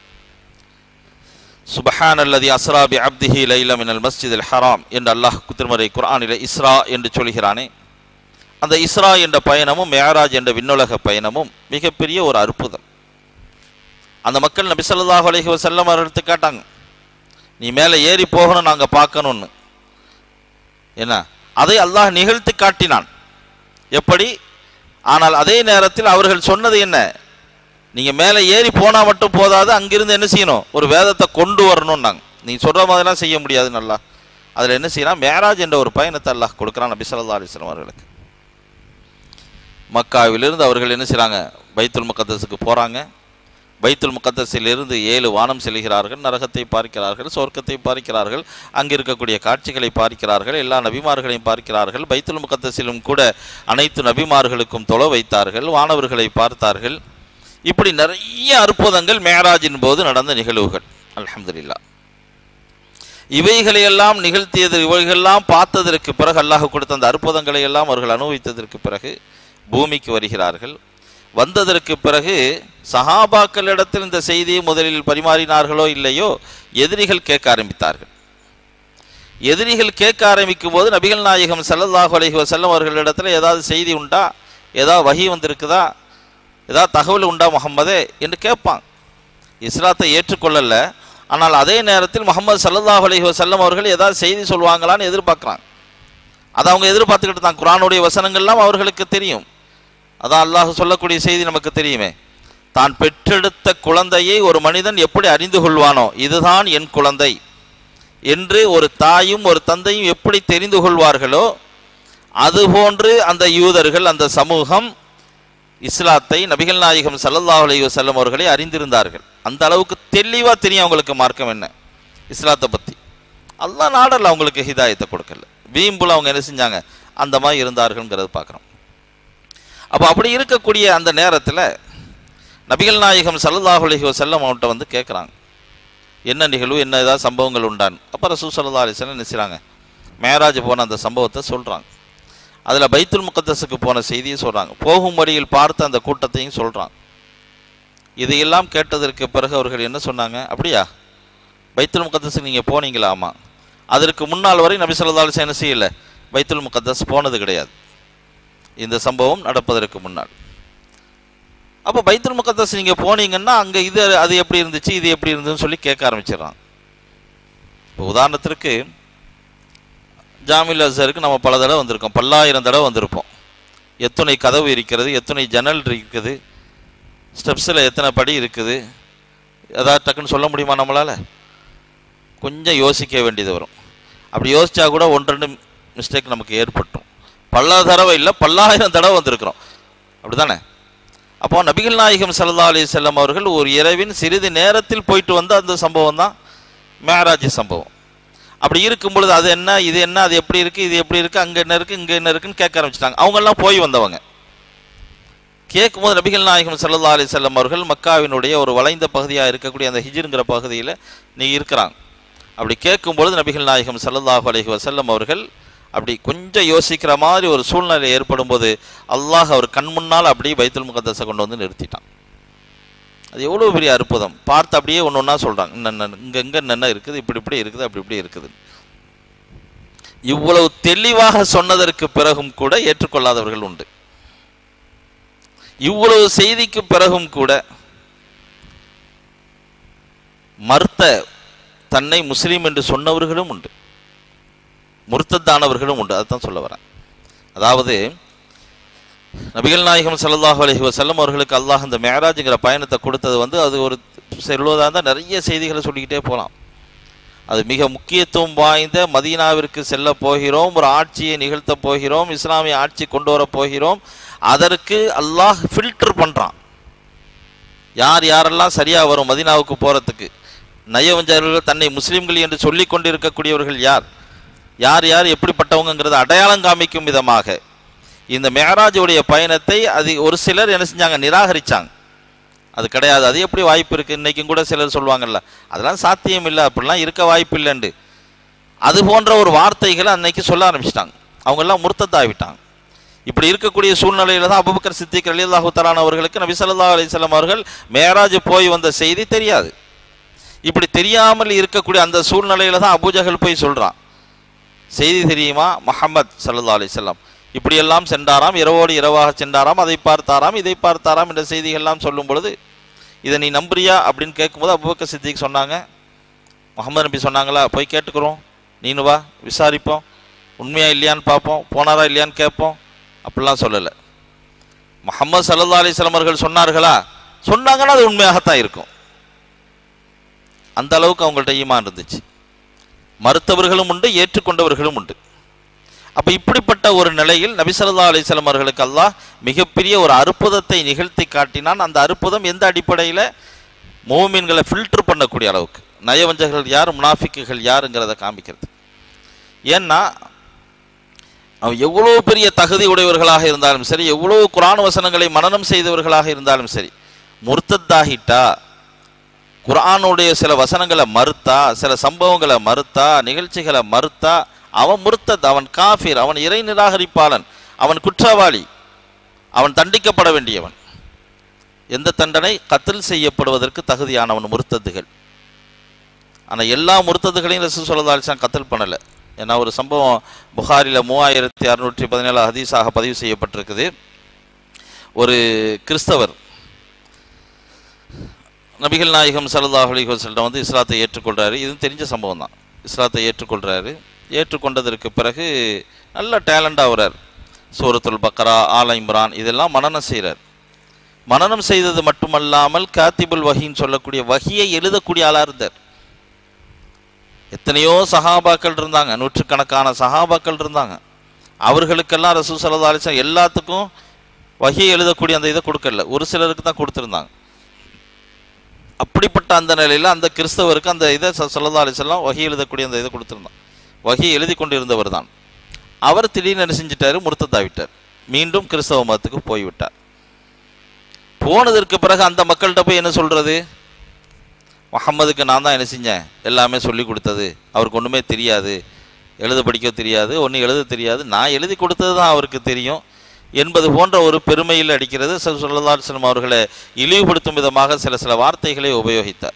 சுபஹான் அல்லதி அஸ்ரா பி அப்திஹி லைல மினல் மஸ்ஜித் அல் ஹராம் என்று அல்லாஹ் திருமறை குர்ஆனிலே இஸ்ரா என்று சொல்கிறானே அந்த இஸ்ரா என்ற பயணமும் மேராஜ் என்ற விண்ணுலக பயணமும் மிகப்பெரிய ஒரு அற்புதம் அந்த மக்கள் நபி ஸல்லல்லாஹு அலைஹி வஸல்லம் அவர்களுக்கு கேட்டாங்க நீ மேலே ஏறி போகணும் நாங்கள் பார்க்கணும்னு என்ன அதை அல்லாஹ் நிகழ்த்தி காட்டினான் எப்படி ஆனால் அதே நேரத்தில் அவர்கள் சொன்னது என்ன நீங்க மேலே ஏறி போனா மட்டும் போதாது அங்கிருந்து என்ன செய்யணும் ஒரு வேதத்தை கொண்டு வரணும்னாங்க நீ சொல்ற மாதிரிலாம் செய்ய முடியாது நல்லா அதுல என்ன செய்யலாம் மேராஜ் என்ற ஒரு பயணத்தை அல்லாஹ் கொடுக்குறான் நபி ஸல்லல்லாஹு அலைஹி வஸல்லம் அவர்களுக்கு மக்காவிலிருந்து அவர்கள் என்ன செய்றாங்க பைத்துல் முகத்தஸுக்கு போறாங்க பைத்துல் முகத்தஸிலிருந்து ஏழு வானம் செல்கிறார்கள் நரகத்தை பார்க்கிறார்கள் சொர்க்கத்தை பார்க்கிறார்கள் அங்கே இருக்கக்கூடிய காட்சிகளை பார்க்கிறார்கள் எல்லா நபிமார்களையும் பார்க்கிறார்கள் பைத்துல் முகத்தஸிலும் கூட அனைத்து நபிமார்களுக்கும் தொலை வைத்தார்கள் வானவர்களை பார்த்தார்கள் இப்படி நிறைய அற்புதங்கள் மேராஜின் போது நடந்த நிகழ்வுகள் அல்ஹம்துலில்லாஹ் இவைகளையெல்லாம் நிகழ்த்தியது இவைகளெல்லாம் பார்த்ததற்கு பிறகு அல்லாஹ் கொடுத்த அந்த அற்புதங்களை எல்லாம் அவர்கள் அனுபவித்ததற்கு பிறகு பூமிக்கு வருகிறார்கள் வந்ததற்கு பிறகு சஹாபாக்களிடத்தில் இந்த செய்தியை முதலில் பரிமாறினார்களோ இல்லையோ எதிரிகள் கேட்க ஆரம்பித்தார்கள் எதிரிகள் கேட்க ஆரம்பிக்கும் போது நபிகள் நாயகம் ஸல்லல்லாஹு அலைஹி வஸல்லம் அவர்களிடத்தில் ஏதாவது செய்தி உண்டா ஏதாவது வகி வந்திருக்குதா ஏதாவது தகவல் உண்டா முகம்மதே என்று கேட்பான் இஸ்லாத்தை ஏற்றுக்கொள்ளல ஆனால் அதே நேரத்தில் முகமது ஸல்லல்லாஹு அலைஹி வஸல்லம் அவர்கள் ஏதாவது செய்தி சொல்லுவாங்களான்னு எதிர்பார்க்குறாங்க அதை அவங்க எதிர்பார்த்துக்கிட்டு தான் குரானுடைய வசனங்கள்லாம் அவர்களுக்கு தெரியும் அதான் அல்லாஹ் சொல்லக்கூடிய செய்தி நமக்கு தெரியுமே தான் பெற்றெடுத்த குழந்தையை ஒரு மனிதன் எப்படி அறிந்து கொள்வானோ இதுதான் என் குழந்தை என்று ஒரு தாயும் ஒரு தந்தையும் எப்படி தெரிந்து கொள்வார்களோ அதுபோன்று அந்த யூதர்கள் அந்த சமூகம் இஸ்லாத்தை நபிகள் நாயகம் ஸல்லல்லாஹு அலைஹி வஸல்லம் அவர்களை அறிந்திருந்தார்கள் அந்த அளவுக்கு தெளிவாக தெரியும் அவங்களுக்கு மார்க்கம் என்ன இஸ்லாத்தை பற்றி அல்லாஹ் நாடல்ல அவங்களுக்கு ஹிதாயத்தை கொடுக்கல வீம்புல அவங்க என்ன செஞ்சாங்க அந்த மாதிரி இருந்தார்கள்ங்கிறது பார்க்குறோம் அப்போ அப்படி இருக்கக்கூடிய அந்த நேரத்தில் நபிகள் நாயகம் ஸல்லல்லாஹு அலைஹி வஸல்லம் அவன்கிட்ட வந்து கேட்குறாங்க என்ன நிகழ்வு என்ன ஏதாவது சம்பவங்கள் உண்டான் அப்போ ரசூ சல்லா அலிஸ்லாம் என்ன செய்கிறாங்க மேராஜ் போன அந்த சம்பவத்தை சொல்கிறாங்க அதில் பைத்துல் முகத்தஸுக்கு போன செய்தியை சொல்கிறாங்க போகும் வழியில் பார்த்த அந்த கூட்டத்தையும் சொல்கிறாங்க இதையெல்லாம் கேட்டதற்கு பிறகு அவர்கள் என்ன சொன்னாங்க அப்படியா பைத்துல் முகத்தஸுக்கு நீங்கள் போனீங்களா ஆமாம் அதற்கு முன்னால் வரை நபி சொல்லா அலிஸ்லாம் என்ன செய்யலை பைத்துல் முகத்தஸ் போனது கிடையாது இந்த சம்பவம் நடப்பதற்கு முன்னால் அப்போ பைத்துல் முகத்தஸ் நீங்கள் போனீங்கன்னா அங்கே இது அது எப்படி இருந்துச்சு இது எப்படி இருந்துன்னு சொல்லி கேட்க ஆரம்பிச்சிடறாங்க இப்போ உதாரணத்திற்கு ஜாமில் அசருக்கு நம்ம பல தடவை வந்திருக்கோம் பல்லாயிரம் தடவை வந்திருப்போம் எத்தனை கதவு இருக்கிறது எத்தனை ஜன்னல் இருக்குது ஸ்டெப்ஸில் எத்தனை படி இருக்குது ஏதாவது டக்குன்னு சொல்ல முடியுமா நம்மளால் கொஞ்சம் யோசிக்க வேண்டியது வரும் அப்படி யோசிச்சா கூட ஒன்று ரெண்டு மிஸ்டேக் நமக்கு ஏற்பட்டுரும் பல தடவை இல்லை பல்லாயிரம் தடவை வந்திருக்கிறோம் அப்படி தானே அப்போ நபிகள் நாயகம் ஸல்லல்லாஹு அலைஹி வஸல்லம் அவர்கள் ஒரு இரவின் சிறிது நேரத்தில் போயிட்டு வந்த அந்த சம்பவம் தான் மேராஜ் சம்பவம் அப்படி இருக்கும் பொழுது அது என்ன இது என்ன அது எப்படி இருக்கு இது எப்படி இருக்கு அங்க என்ன இருக்கு இங்க என்ன இருக்குன்னு கேட்க ஆரம்பிச்சிட்டாங்க அவங்க எல்லாம் போய் வந்தவங்க கேட்கும்போது நபிகள் நாயகம் ஸல்லல்லாஹு அலைஹி வஸல்லம் அவர்கள் மக்காவினுடைய ஒரு வளைந்த பகுதியாக இருக்கக்கூடிய அந்த ஹிஜ்ருங்கிற பகுதியில் நீ இருக்கிறாங்க அப்படி கேட்கும் பொழுது நபிகள் நாயகம் ஸல்லல்லாஹு அலைஹி வஸல்லம் அவர்கள் அப்படி கொஞ்சம் யோசிக்கிற மாதிரி ஒரு சூழ்நிலை ஏற்படும் போது அல்லாஹ் அவர் கண் முன்னால் அப்படியே பைத்துல் முகத்தஸை கொண்டு வந்து நிறுத்திட்டான் அது எவ்வளோ பெரிய அற்புதம் பார்த்து அப்படியே ஒன்று ஒன்றா சொல்கிறாங்க இன்ன இங்கே இங்கே என்னென்ன இருக்குது இப்படி இப்படி இருக்குது அப்படி இப்படி இருக்குது இவ்வளவு தெளிவாக சொன்னதற்கு பிறகும் கூட ஏற்றுக்கொள்ளாதவர்கள் உண்டு இவ்வளவு செய்திக்கு பிறகும் கூட மறுத்த தன்னை முஸ்லீம் என்று சொன்னவர்களும் உண்டு முர்த்தத்தானவர்களும் உண்டு அதுதான் சொல்ல வரேன் அதாவது நபிகள் நாயகம் ஸல்லல்லாஹு அலைஹி வஸல்லம் அவர்களுக்கு அல்லாஹ் அந்த மேராஜுங்கிற பயணத்தை கொடுத்தது வந்து அது ஒரு செல்வதாக இருந்தால் நிறைய செய்திகளை சொல்லிக்கிட்டே போகலாம் அது மிக முக்கியத்துவம் வாய்ந்த மதீனாவிற்கு செல்ல போகிறோம் ஒரு ஆட்சியை நிகழ்த்த போகிறோம் இஸ்லாமிய ஆட்சி கொண்டு வர போகிறோம் அதற்கு அல்லாஹ் ஃபில்டர் பண்ணுறான் யார் யாரெல்லாம் சரியாக வரும் மதீனாவுக்கு போகிறதுக்கு நயவஞ்சகர்கள் தன்னை முஸ்லீம்கள் என்று சொல்லி கொண்டிருக்கக்கூடியவர்கள் யார் யார் யார் எப்படிப்பட்டவங்கிறத அடையாளம் காமிக்கும் விதமாக இந்த மேராஜுடைய பயணத்தை அது ஒரு சிலர் என்ன செஞ்சாங்க நிராகரிச்சாங்க அது கிடையாது அது எப்படி வாய்ப்பு இருக்குது இன்றைக்கும் கூட சிலர் சொல்லுவாங்கல்ல அதெல்லாம் சாத்தியம் இல்லை அப்படிலாம் இருக்க வாய்ப்பு இல்லைண்டு அது போன்ற ஒரு வார்த்தைகளை அன்னைக்கு சொல்ல ஆரம்பிச்சிட்டாங்க அவங்கெல்லாம் முர்த்தத்தாகிவிட்டாங்க இப்படி இருக்கக்கூடிய சூழ்நிலையில தான் அபுபக்கர் சித்திக் அலி அல்லாஹு தலான் அவர்களுக்கு நபி ஸல்லல்லாஹு அலைஹி வஸல்லம் அவர்கள் மேராஜ் போய் வந்த செய்தி தெரியாது இப்படி தெரியாமல் இருக்கக்கூடிய அந்த சூழ்நிலையில தான் அபூஜஹல் போய் சொல்றான் செய்தி தெரியுமா முஹம்மத் ஸல்லல்லாஹு அலைஹி வஸல்லம் இப்படியெல்லாம் சென்றாராம் இரவோடு இரவாக சென்றாராம் அதை பார்த்தாராம் இதை பார்த்தாராம் என்ற செய்திகள்லாம் சொல்லும் பொழுது இதை நீ நம்புறியா அப்படின்னு கேட்கும்போது அபுபக்கர் சித்திக் சொன்னாங்க முகமது நபி சொன்னாங்களா போய் கேட்டுக்கிறோம் நீனு வா விசாரிப்போம் உண்மையா இல்லையான்னு பார்ப்போம் போனாரா இல்லையான்னு கேட்போம் அப்படிலாம் சொல்லலை முகமது சல்லா அலிஸ்லாம் அவர்கள் சொன்னார்களா சொன்னாங்கன்னா அது உண்மையாகத்தான் இருக்கும் அந்த அளவுக்கு அவங்கள்ட்ட ஈமான் இருந்துச்சு மறுத்தவர்களும் உண்டு ஏற்றுக்கொண்டவர்களும் உண்டு அப்ப இப்படிப்பட்ட ஒரு நிலையில் நபி ஸல்லல்லாஹு அலைஹி வஸல்லம் அவர்களுக்கு அல்லாஹ் மிகப்பெரிய ஒரு அற்புதத்தை நிகழ்த்தி காட்டினான் அந்த அற்புதம் எந்த அடிப்படையில் மூமின்களை ஃபில்டர் பண்ணக்கூடிய அளவுக்கு நயவஞ்சகர்கள் யார் முனாஃபிக்குகள் யாருங்கிறத காமிக்கிறது ஏன்னா அவன் எவ்வளோ பெரிய தகுதி உடையவர்களாக இருந்தாலும் சரி எவ்வளோ குரான் வசனங்களை மனனம் செய்தவர்களாக இருந்தாலும் சரி முர்த்தத்தாகிட்டா குர்ஆனுடைய சில வசனங்களை மறுத்தா சில சம்பவங்களை மறுத்தா நிகழ்ச்சிகளை மறுத்தா அவன் முர்த்தத் அவன் காஃபிர் அவன் இறை நிராகரிப்பாளன் அவன் குற்றவாளி அவன் தண்டிக்கப்பட வேண்டியவன் எந்த தண்டனை கத்தில் செய்யப்படுவதற்கு தகுதியானவன் முர்த்தத்துகள் ஆனால் எல்லா முர்த்ததுகளையும் ரசூல் சொல்லதா அலிஸ்லாம் கத்தல் பண்ணலை ஏன்னா ஒரு சம்பவம் புகாரில் மூவாயிரத்தி அறுநூற்றி பதினேழு ஹதீஸாக பதிவு செய்யப்பட்டிருக்குது ஒரு கிறிஸ்தவர் நபிகள் நாயகம் சல்லல்லாஹு அலைஹி வஸல்லம் வந்து இஸ்லாத்தை ஏற்றுக்கொள்றாரு இதுவும் தெரிஞ்ச சம்பவம் தான் இஸ்லாத்தை ஏற்றுக்கொள்றாரு ஏற்றுக்கொண்டதற்கு பிறகு நல்ல டேலண்டாக வர்றார் சூரத்துல் பக்கரா ஆல இம்ரான் இதெல்லாம் மனனம் செய்கிறார் மனனம் செய்தது மட்டுமல்லாமல் காத்திபுல் வஹின்னு சொல்லக்கூடிய வஹியை எழுதக்கூடிய ஆளாக இருந்தார் எத்தனையோ சஹாபாக்கள் இருந்தாங்க நூற்றுக்கணக்கான சஹாபாக்கள் இருந்தாங்க அவர்களுக்கெல்லாம் ரசூ சல்லா அலிஸ்லாம் எல்லாத்துக்கும் வகையை எழுதக்கூடிய அந்த இதை கொடுக்கல ஒரு சிலருக்கு தான் கொடுத்துருந்தாங்க அப்படிப்பட்ட அந்த நிலையில் அந்த கிறிஸ்தவருக்கு அந்த இதை சல்லா அலிஸ்லாம் வகை எழுதக்கூடிய அந்த இதை கொடுத்துருந்தான் வகை எழுதி கொண்டு இருந்தவர் தான் அவர் திடீர்னு என்ன செஞ்சிட்டாரு முர்த்தத்தாவிட்டார் மீண்டும் கிறிஸ்தவ மதத்துக்கு போய்விட்டார் போனதற்கு பிறகு அந்த மக்கள்கிட்ட போய் என்ன சொல்றது முகம்மதுக்கு நான் தான் என்ன செஞ்சேன் எல்லாமே சொல்லி கொடுத்தது அவருக்கு ஒன்றுமே தெரியாது எழுத படிக்க தெரியாது ஒன்றும் எழுத தெரியாது நான் எழுதி கொடுத்தது தான் அவருக்கு தெரியும் என்பது போன்ற ஒரு பெருமையில் அடிக்கிறது சொல்லதாசனம் அவர்களை இழிவுபடுத்தும் விதமாக சில சில வார்த்தைகளை உபயோகித்தார்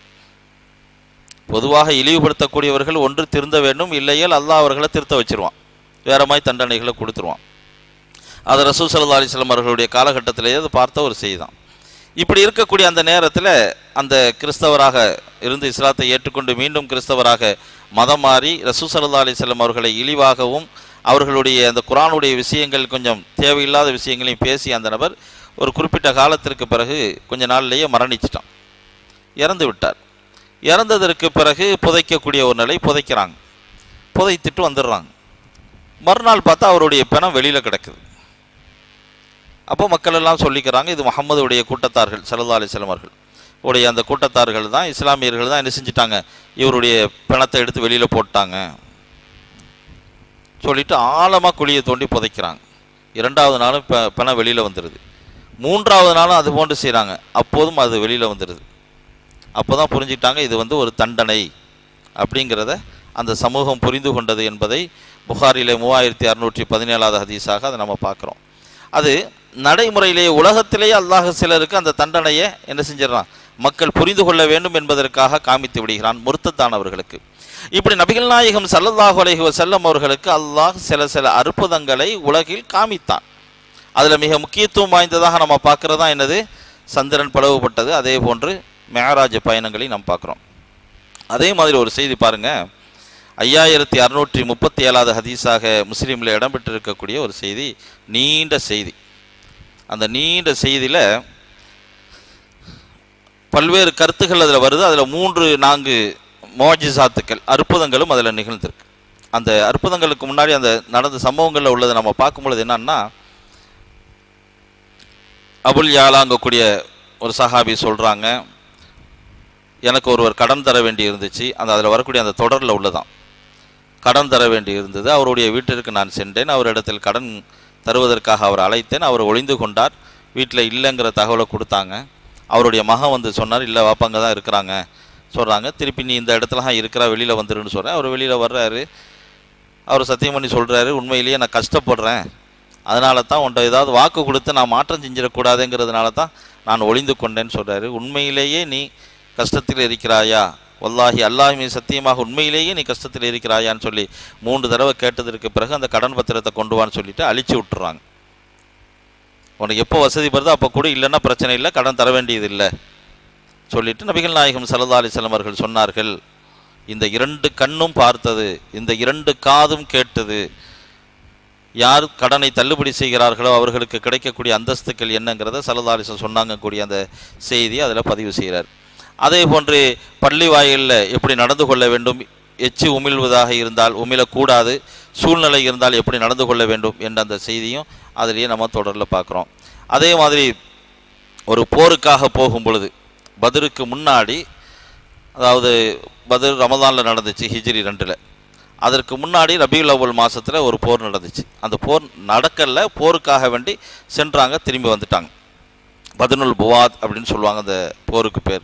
பொதுவாக இழிவுபடுத்தக்கூடியவர்கள் ஒன்று திருந்த வேண்டும் இல்லையேல் அல்லாஹ் அவர்களை திருத்த வச்சிருவான் வேற மாதிரி தண்டனைகளை கொடுத்துருவான் அது ரசூ சல்லா அலிஸ்லாம் அவர்களுடைய காலகட்டத்திலேயே அது பார்த்த ஒரு செய்தி தான் இப்படி இருக்கக்கூடிய அந்த நேரத்தில் அந்த கிறிஸ்தவராக இருந்து இஸ்லாத்தை ஏற்றுக்கொண்டு மீண்டும் கிறிஸ்தவராக மதம் மாறி ரசூ சல்லா அலிஸ்லாம் அவர்களை இழிவாகவும் அவர்களுடைய அந்த குரானுடைய விஷயங்கள் கொஞ்சம் தேவையில்லாத விஷயங்களையும் பேசி அந்த நபர் ஒரு குறிப்பிட்ட காலத்திற்கு பிறகு கொஞ்ச நாள்லேயே மரணிச்சிட்டான் இறந்து விட்டார் இறந்ததற்கு பிறகு புதைக்கக்கூடிய ஒரு நிலை புதைக்கிறாங்க புதைத்துட்டு வந்துடுறாங்க மறுநாள் பார்த்தா அவருடைய பிணம் வெளியில் கிடக்குது அப்போ மக்கள் எல்லாம் சொல்லிக்கிறாங்க இது முகமதுடைய கூட்டத்தார்கள் சல்லா அலிஸ்லாம் அவர்கள் உடைய அந்த கூட்டத்தார்கள் தான் இஸ்லாமியர்கள் தான் என்ன செஞ்சிட்டாங்க இவருடைய பிணத்தை எடுத்து வெளியில் போட்டாங்க சொல்லிட்டு ஆழமாக குழியை தோண்டி புதைக்கிறாங்க இரண்டாவது நாளும் ப பிணம் வெளியில் வந்துடுது மூன்றாவது நாளும் அது போன்று செய்கிறாங்க அப்போதும் அது வெளியில் வந்துடுது அப்போ தான் புரிஞ்சுக்கிட்டாங்க இது வந்து ஒரு தண்டனை அப்படிங்கிறத அந்த சமூகம் புரிந்து கொண்டது என்பதை புகாரிலே மூவாயிரத்தி அறுநூற்றி பதினேழாவது ஹதீஸாக அதை நம்ம பார்க்குறோம் அது நடைமுறையிலேயே உலகத்திலேயே அல்லாஹ் சிலருக்கு அந்த தண்டனையை என்ன செஞ்சிடறான் மக்கள் புரிந்து கொள்ள வேண்டும் என்பதற்காக காமித்து விடுகிறான் முருத்தத்தானவர்களுக்கு இப்படி நபிகள் நாயகம் சல்லல்லாஹு அலைஹி வஸல்லம் அவர்களுக்கு அல்லாஹ் சில சில அற்புதங்களை உலகில் காமித்தான் அதில் மிக முக்கியத்துவம் வாய்ந்ததாக நம்ம பார்க்குறது தான் என்னது சந்திரன் பிளவுபட்டது அதே போன்று மேராஜ் பயணங்களை நாம் பார்க்குறோம் அதே மாதிரி ஒரு செய்தி பாருங்க ஐயாயிரத்தி அறுநூற்றி முப்பத்தி ஏழாவது ஹதீஸாக முஸ்லீமில் இடம்பெற்றிருக்கக்கூடிய ஒரு செய்தி நீண்ட செய்தி அந்த நீண்ட செய்தியில் பல்வேறு கருத்துக்கள் அதில் வருது அதில் மூன்று நான்கு மோஜிசாத்துக்கள் அற்புதங்களும் அதில் நிகழ்ந்திருக்கு அந்த அற்புதங்களுக்கு முன்னாடி அந்த நடந்த சம்பவங்களில் உள்ளதை நம்ம பார்க்கும்பொழுது என்னன்னா அபுல் யாலாங்கக்கூடிய ஒரு சஹாபி சொல்கிறாங்க எனக்கு ஒருவர் கடன் தர வேண்டி இருந்துச்சு அந்த அதில் வரக்கூடிய அந்த தொடரில் உள்ளதான் கடன் தர வேண்டி இருந்தது அவருடைய வீட்டிற்கு நான் சென்றேன் அவரிடத்தில் கடன் தருவதற்காக அவர் அழைத்தேன் அவர் ஒளிந்து கொண்டார் வீட்டில் இல்லைங்கிற தகவலை கொடுத்தாங்க அவருடைய மகன் வந்து சொன்னார் இல்லை வாப்பாங்க தான் இருக்கிறாங்க சொல்கிறாங்க திருப்பி நீ இந்த இடத்துல தான் இருக்கிறா வெளியில் வந்துருன்னு சொல்கிறேன் அவர் வெளியில் வர்றாரு அவர் சத்தியம் பண்ணி சொல்கிறாரு உண்மையிலேயே நான் கஷ்டப்படுறேன் அதனால தான் உன்ட்ட ஏதாவது வாக்கு கொடுத்து நான் மாற்றம் செஞ்சிடக்கூடாதுங்கிறதுனால தான் நான் ஒளிந்து கொண்டேன்னு சொல்கிறாரு உண்மையிலேயே நீ கஷ்டத்தில் இருக்கிறாயா வல்லாஹி அல்லாஹுமே சத்தியமாக உண்மையிலேயே நீ கஷ்டத்தில் இருக்கிறாயான்னு சொல்லி மூன்று தடவை கேட்டதற்கு பிறகு அந்த கடன் பத்திரத்தை கொண்டு வான்னு சொல்லிட்டு அழிச்சு விட்டுறாங்க உனக்கு எப்போ வசதி வருதோ அப்போ கூட இல்லைன்னா பிரச்சனை இல்லை கடன் தர வேண்டியது இல்லை சொல்லிட்டு நபிகள் நாயகம் சல்லா அலிஸ்லாம் அவர்கள் சொன்னார்கள் இந்த இரண்டு கண்ணும் பார்த்தது இந்த இரண்டு காதும் கேட்டது யார் கடனை தள்ளுபடி செய்கிறார்களோ அவர்களுக்கு கிடைக்கக்கூடிய அந்தஸ்துக்கள் என்னங்கிறத சல்லா அலிஸ்லாம் சொன்னாங்க கூடிய அந்த செய்தி அதில் பதிவு செய்கிறார் அதே போன்று பள்ளி வாயிலில் எப்படி நடந்து கொள்ள வேண்டும் எச்சு உமிழ்வதாக இருந்தால் உமிழக்கூடாது சூழ்நிலை இருந்தால் எப்படி நடந்து கொள்ள வேண்டும் என்ற அந்த செய்தியும் அதிலேயே நம்ம தொடரில் பார்க்குறோம் அதே மாதிரி ஒரு போருக்காக போகும் பொழுது பதருக்கு முன்னாடி அதாவது பதர் ரமதானில் நடந்துச்சு ஹிஜ்ரி ரெண்டில் அதற்கு முன்னாடி ரபியுல் அவ்வல் மாதத்தில் ஒரு போர் நடந்துச்சு அந்த போர் நடக்கல போருக்காக வேண்டி சென்றாங்க திரும்பி வந்துட்டாங்க பதனுல் புவாத் அப்படின்னு சொல்லுவாங்க அந்த போருக்கு பேர்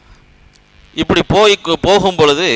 இப்படி போய் போகும் பொழுது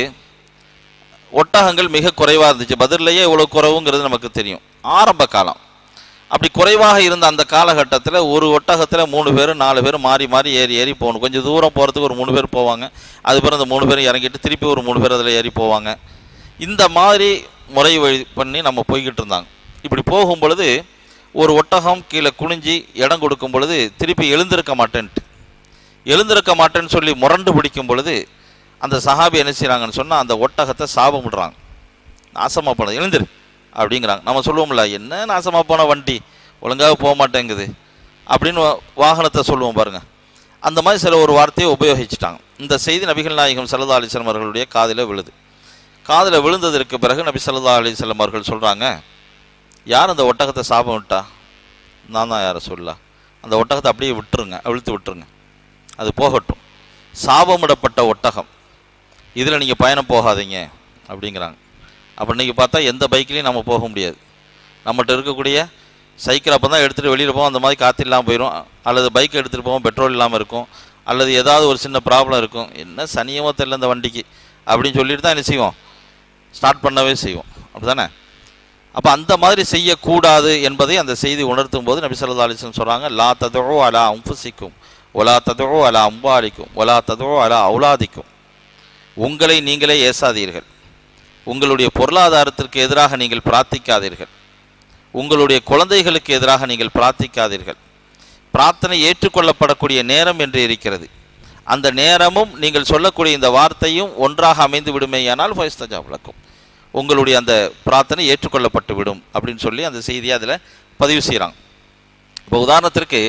ஒட்டகங்கள் மிக குறைவாக இருந்துச்சு பதிலேயே இவ்வளோ குறைவுங்கிறது நமக்கு தெரியும் ஆரம்ப காலம் அப்படி குறைவாக இருந்த அந்த காலகட்டத்தில் ஒரு ஒட்டகத்தில் மூணு பேர் நாலு பேர் மாறி மாறி ஏறி ஏறி போகணும் கொஞ்சம் தூரம் போகிறதுக்கு ஒரு மூணு பேர் போவாங்க அது பிறகு அந்த மூணு பேரும் இறங்கிட்டு திருப்பி ஒரு மூணு பேர் அதில் ஏறி போவாங்க இந்த மாதிரி முறை வழி பண்ணி நம்ம போய்கிட்டு இருந்தாங்க இப்படி போகும் பொழுது ஒரு ஒட்டகம் கீழே குனிஞ்சி இடம் கொடுக்கும் பொழுது திருப்பி எழுந்திருக்க மாட்டேன்ட்டு எழுந்திருக்க மாட்டேன்னு சொல்லி முரண்டு பிடிக்கும் பொழுது அந்த சஹாபி என்ன செய்கிறாங்கன்னு சொன்னால் அந்த ஒட்டகத்தை சாபம் விடுறாங்க நாசமாக போனது எழுந்திரு அப்படிங்கிறாங்க நம்ம சொல்லுவோம்ல என்ன நாசமாக போன வண்டி ஒழுங்காக போக மாட்டேங்குது அப்படின்னு வா- வாகனத்தை சொல்லுவோம் பாருங்க அந்த மாதிரி சில ஒரு வார்த்தையை உபயோகிச்சிட்டாங்க இந்த செய்தி நபிகள் நாயகம் சல்லா அலிஸ்லாம் அவர்களுடைய காதில் விழுது காதில் விழுந்ததற்கு பிறகு நபி சல்லா அலிஸ்லாம் அவர்கள் சொல்கிறாங்க யார் அந்த ஒட்டகத்தை சாபம் விட்டா நான் தான் யாரை சொல்லா அந்த ஒட்டகத்தை அப்படியே விட்டுருங்க அவிழ்த்து விட்டுருங்க அது போகட்டும் சாபமிடப்பட்ட ஒட்டகம் இதில் நீங்கள் பயணம் போகாதீங்க அப்படிங்கிறாங்க அப்போ இன்றைக்கி பார்த்தா எந்த பைக்லேயும் நம்ம போக முடியாது நம்மகிட்ட இருக்கக்கூடிய சைக்கிள் அப்போ தான் எடுத்துகிட்டு வெளியில் போவோம் அந்த மாதிரி காற்று இல்லாமல் போயிடும் அல்லது பைக் எடுத்துகிட்டு போவோம் பெட்ரோல் இல்லாமல் இருக்கும் அல்லது ஏதாவது ஒரு சின்ன ப்ராப்ளம் இருக்கும் என்ன சனியமோ தெரியல இந்த வண்டிக்கு அப்படின்னு சொல்லிட்டு தான் என்ன செய்வோம் ஸ்டார்ட் பண்ணவே செய்வோம் அப்படிதானே அப்போ அந்த மாதிரி செய்யக்கூடாது என்பதை அந்த செய்தி உணர்த்தும் போது நபி ஸல்லல்லாஹு அலைஹி வஸல்லம் சொல்கிறாங்க லா ததுஉ அலா அன்ஃபுசிக்கும் ஒலா ததுஉ அலா அம்பாலிக்கும் ஒலா ததுஉ அலா அவுலாதிக்கும் உங்களை நீங்களே ஏசாதீர்கள் உங்களுடைய பொருளாதாரத்திற்கு எதிராக நீங்கள் பிரார்த்திக்காதீர்கள் உங்களுடைய குழந்தைகளுக்கு எதிராக நீங்கள் பிரார்த்திக்காதீர்கள் பிரார்த்தனை ஏற்றுக்கொள்ளப்படக்கூடிய நேரம் என்று இருக்கிறது அந்த நேரமும் நீங்கள் சொல்லக்கூடிய இந்த வார்த்தையும் ஒன்றாக அமைந்து விடுமேயானால் ஃபைஸ்தஜா விளக்கும் உங்களுடைய அந்த பிரார்த்தனை ஏற்றுக்கொள்ளப்பட்டு விடும் அப்படின்னு சொல்லி அந்த செய்தியை அதில் பதிவு செய்கிறாங்க இப்போ உதாரணத்திற்கு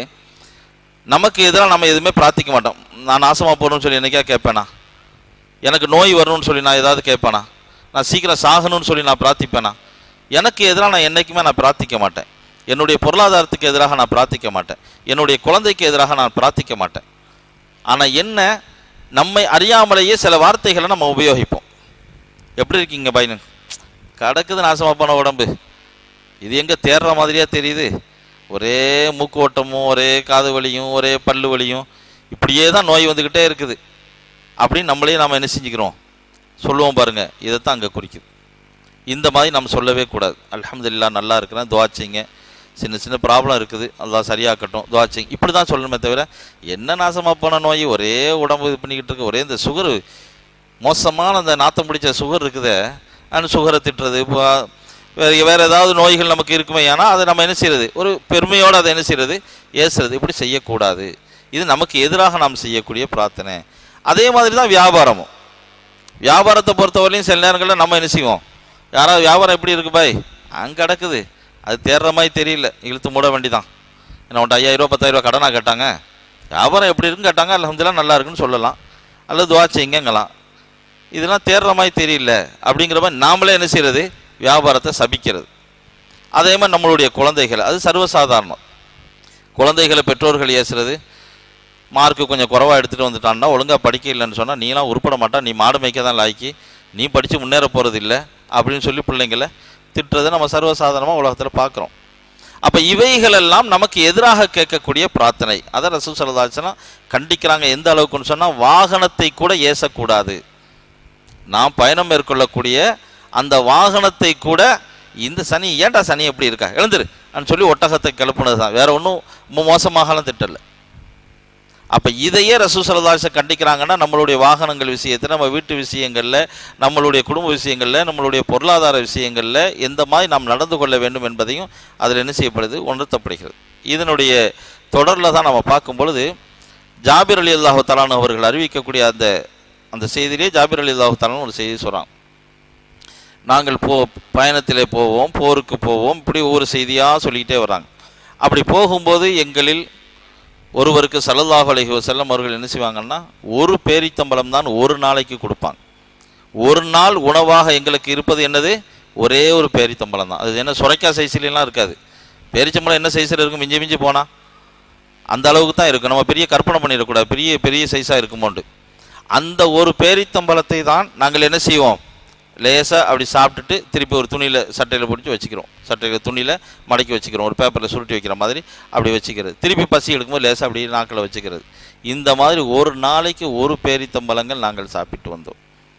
நமக்கு எதிராக நம்ம எதுவுமே பிரார்த்திக்க மாட்டோம் நான் நாசமாக போகணும்னு சொல்லி என்னைக்கா கேட்பேனா எனக்கு நோய் வரணும்னு சொல்லி நான் ஏதாவது கேட்பேனா நான் சீக்கிரம் சாகணும்னு சொல்லி நான் பிரார்த்திப்பேனா எனக்கு எதிராக நான் என்றைக்குமே நான் பிரார்த்திக்க மாட்டேன் என்னுடைய பொருளாதாரத்துக்கு எதிராக நான் பிரார்த்திக்க மாட்டேன் என்னுடைய குழந்தைக்கு எதிராக நான் பிரார்த்திக்க மாட்டேன் ஆனால் என்ன நம்மை அறியாமலேயே சில வார்த்தைகளை நம்ம உபயோகிப்போம் எப்படி இருக்கீங்க பையன் கிடக்குது நாசமாக போன உடம்பு இது எங்கே தேடுற மாதிரியா தெரியுது ஒரே மூக்கு ஓட்டமும் ஒரே காது வலியும் ஒரே பல்லு வலியும் இப்படியே தான் நோய் வந்துக்கிட்டே இருக்குது அப்படின்னு நம்மளே நாம் என்ன செஞ்சுக்கிறோம் சொல்லுவோம் பாருங்க இதைத்தான் அங்கே குறிக்குது இந்த மாதிரி நம்ம சொல்லவே கூடாது அல்ஹம்துலில்லாஹ் நல்லா இருக்கிறேன் துவா செய்யுங்க சின்ன சின்ன ப்ராப்ளம் இருக்குது அல்லாஹ் சரியாக்கட்டும் துவா செய்யுங்க இப்படி தான் சொல்லணுமே தவிர என்ன நாசமாக போன நோய் ஒரே உடம்பு இது பண்ணிக்கிட்டு இருக்கு ஒரே இந்த சுகர் மோசமான அந்த நாத்தம் பிடிச்ச சுகர் இருக்குதே அந்த சுகரை திட்டுறது இப்போ வேறு வேறு ஏதாவது நோய்கள் நமக்கு இருக்குமே ஆனால் அதை நம்ம என்ன செய்யறது ஒரு பெருமையோடு அதை என்ன செய்யறது ஏசுறது இப்படி செய்யக்கூடாது இது நமக்கு எதிராக நாம் செய்யக்கூடிய பிரார்த்தனை அதே மாதிரி தான் வியாபாரமும் வியாபாரத்தை பொறுத்தவரையிலும் சில நேரங்களில் நம்ம என்ன செய்வோம் யாராவது வியாபாரம் எப்படி இருக்கு பாய் அங்கே கிடக்குது அது தேடுற மாதிரி தெரியல இழுத்து மூட வேண்டி தான் என்ன உன்ட்ட ஐயாயிரம் ரூபா பத்தாயிரம் ரூபா கடனாக கேட்டாங்க வியாபாரம் எப்படி இருக்குன்னு கேட்டாங்க அல்ஹம்துலில்லாஹ் நல்லா இருக்குன்னு சொல்லலாம் அல்லது துவா செய்யுங்கங்கலாம் இதெல்லாம் தேடுற மாதிரி தெரியல அப்படிங்கிற மாதிரி நாமளே என்ன செய்யறது வியாபாரத்தை சபிக்கிறது அதே மாதிரி நம்மளுடைய குழந்தைகள் அது சர்வசாதாரணம் குழந்தைகளை பெற்றோர்கள் ஏசுறது மார்க்கு கொஞ்சம் குறவாக எடுத்துகிட்டு வந்துட்டான்னா ஒழுங்காக படிக்க இல்லைன்னு சொன்னால் நீலாம் உருப்பட மாட்டா நீ மாடு மேய்க்க தான் லாய்க்கி நீ படித்து முன்னேற போகிறது இல்லை அப்படின்னு சொல்லி பிள்ளைங்களை திட்டுறதை நம்ம சர்வசாதாரணமாக உலகத்தில் பார்க்குறோம் அப்போ இவைகளெல்லாம் நமக்கு எதிராக கேட்கக்கூடிய பிரார்த்தனை அதை ரசூல் சல்லதாச்சனா கண்டிக்கிறாங்க எந்த அளவுக்குன்னு சொன்னால் வாகனத்தை கூட ஏசக்கூடாது நாம் பயணம் மேற்கொள்ளக்கூடிய அந்த வாகனத்தை கூட இந்த சனி ஏன்டா சனி எப்படி இருக்கா எழுந்துரு அப்படின்னு சொல்லி ஒட்டகத்தை கிளப்புனது தான் வேற ஒன்றும் மோசமாகலாம் திட்டல அப்போ இதையே ரசூ சலதாச கண்டிக்கிறாங்கன்னா நம்மளுடைய வாகனங்கள் விஷயத்தில் நம்ம வீட்டு விஷயங்களில் நம்மளுடைய குடும்ப விஷயங்களில் நம்மளுடைய பொருளாதார விஷயங்களில் எந்த மாதிரி நாம் நடந்து கொள்ள வேண்டும் என்பதையும் அதில் என்ன செய்யப்படுது உணர்த்தப்படுகிறது இதனுடைய தொடரில் தான் நம்ம பார்க்கும் பொழுது ஜாபிர் அலி அல்லாஹு தலான் அவர்கள் அறிவிக்கக்கூடிய அந்த அந்த செய்தியிலே ஜாபிர் அலி அல்லாஹு தலான் ஒரு செய்தி சொல்கிறாங்க நாங்கள் போ பயணத்திலே போவோம் போருக்கு போவோம் இப்படி ஒவ்வொரு செய்தியாக சொல்லிக்கிட்டே வராங்க அப்படி போகும்போது எங்களில் ஒருவருக்கு சல்லல்லாஹு அலைஹி வஸல்லம் அவர்கள் என்ன செய்வாங்கன்னா ஒரு பேரித்தம்பளம் தான் ஒரு நாளைக்கு கொடுப்பாங்க ஒரு நாள் உணவாக எங்களுக்கு இருப்பது என்னது ஒரே ஒரு பேரித்தம்பளம் தான் அது என்ன சுரைக்காய் சைஸ்லாம் இருக்காது பேரிச்சம்பளம் என்ன சைஸில் இருக்கும் மிஞ்சி மிஞ்சி போனால் அந்த அளவுக்கு தான் இருக்கும் நம்ம பெரிய கற்பனை பண்ணிடக்கூடாது பெரிய பெரிய சைஸாக இருக்குமோண்டு அந்த ஒரு பேரித்தம்பளத்தை தான் நாங்கள் என்ன செய்வோம் லேசாக அப்படி சாப்பிட்டுட்டு திருப்பி ஒரு துணியில் சட்டையில் பிடிச்சி வச்சுக்கிறோம் சட்டையில் துணியில் மடக்கி வச்சுக்கிறோம் ஒரு பேப்பரில் சுருட்டி வைக்கிற மாதிரி அப்படி வச்சுக்கிறது திருப்பி பசி எடுக்கும்போது லேசாக அப்படி நாக்கில் வச்சுக்கிறது இந்த மாதிரி ஒரு நாளைக்கு ஒரு பேரித்தம்பழங்கள் நாங்கள் சாப்பிட்டு வந்தோம்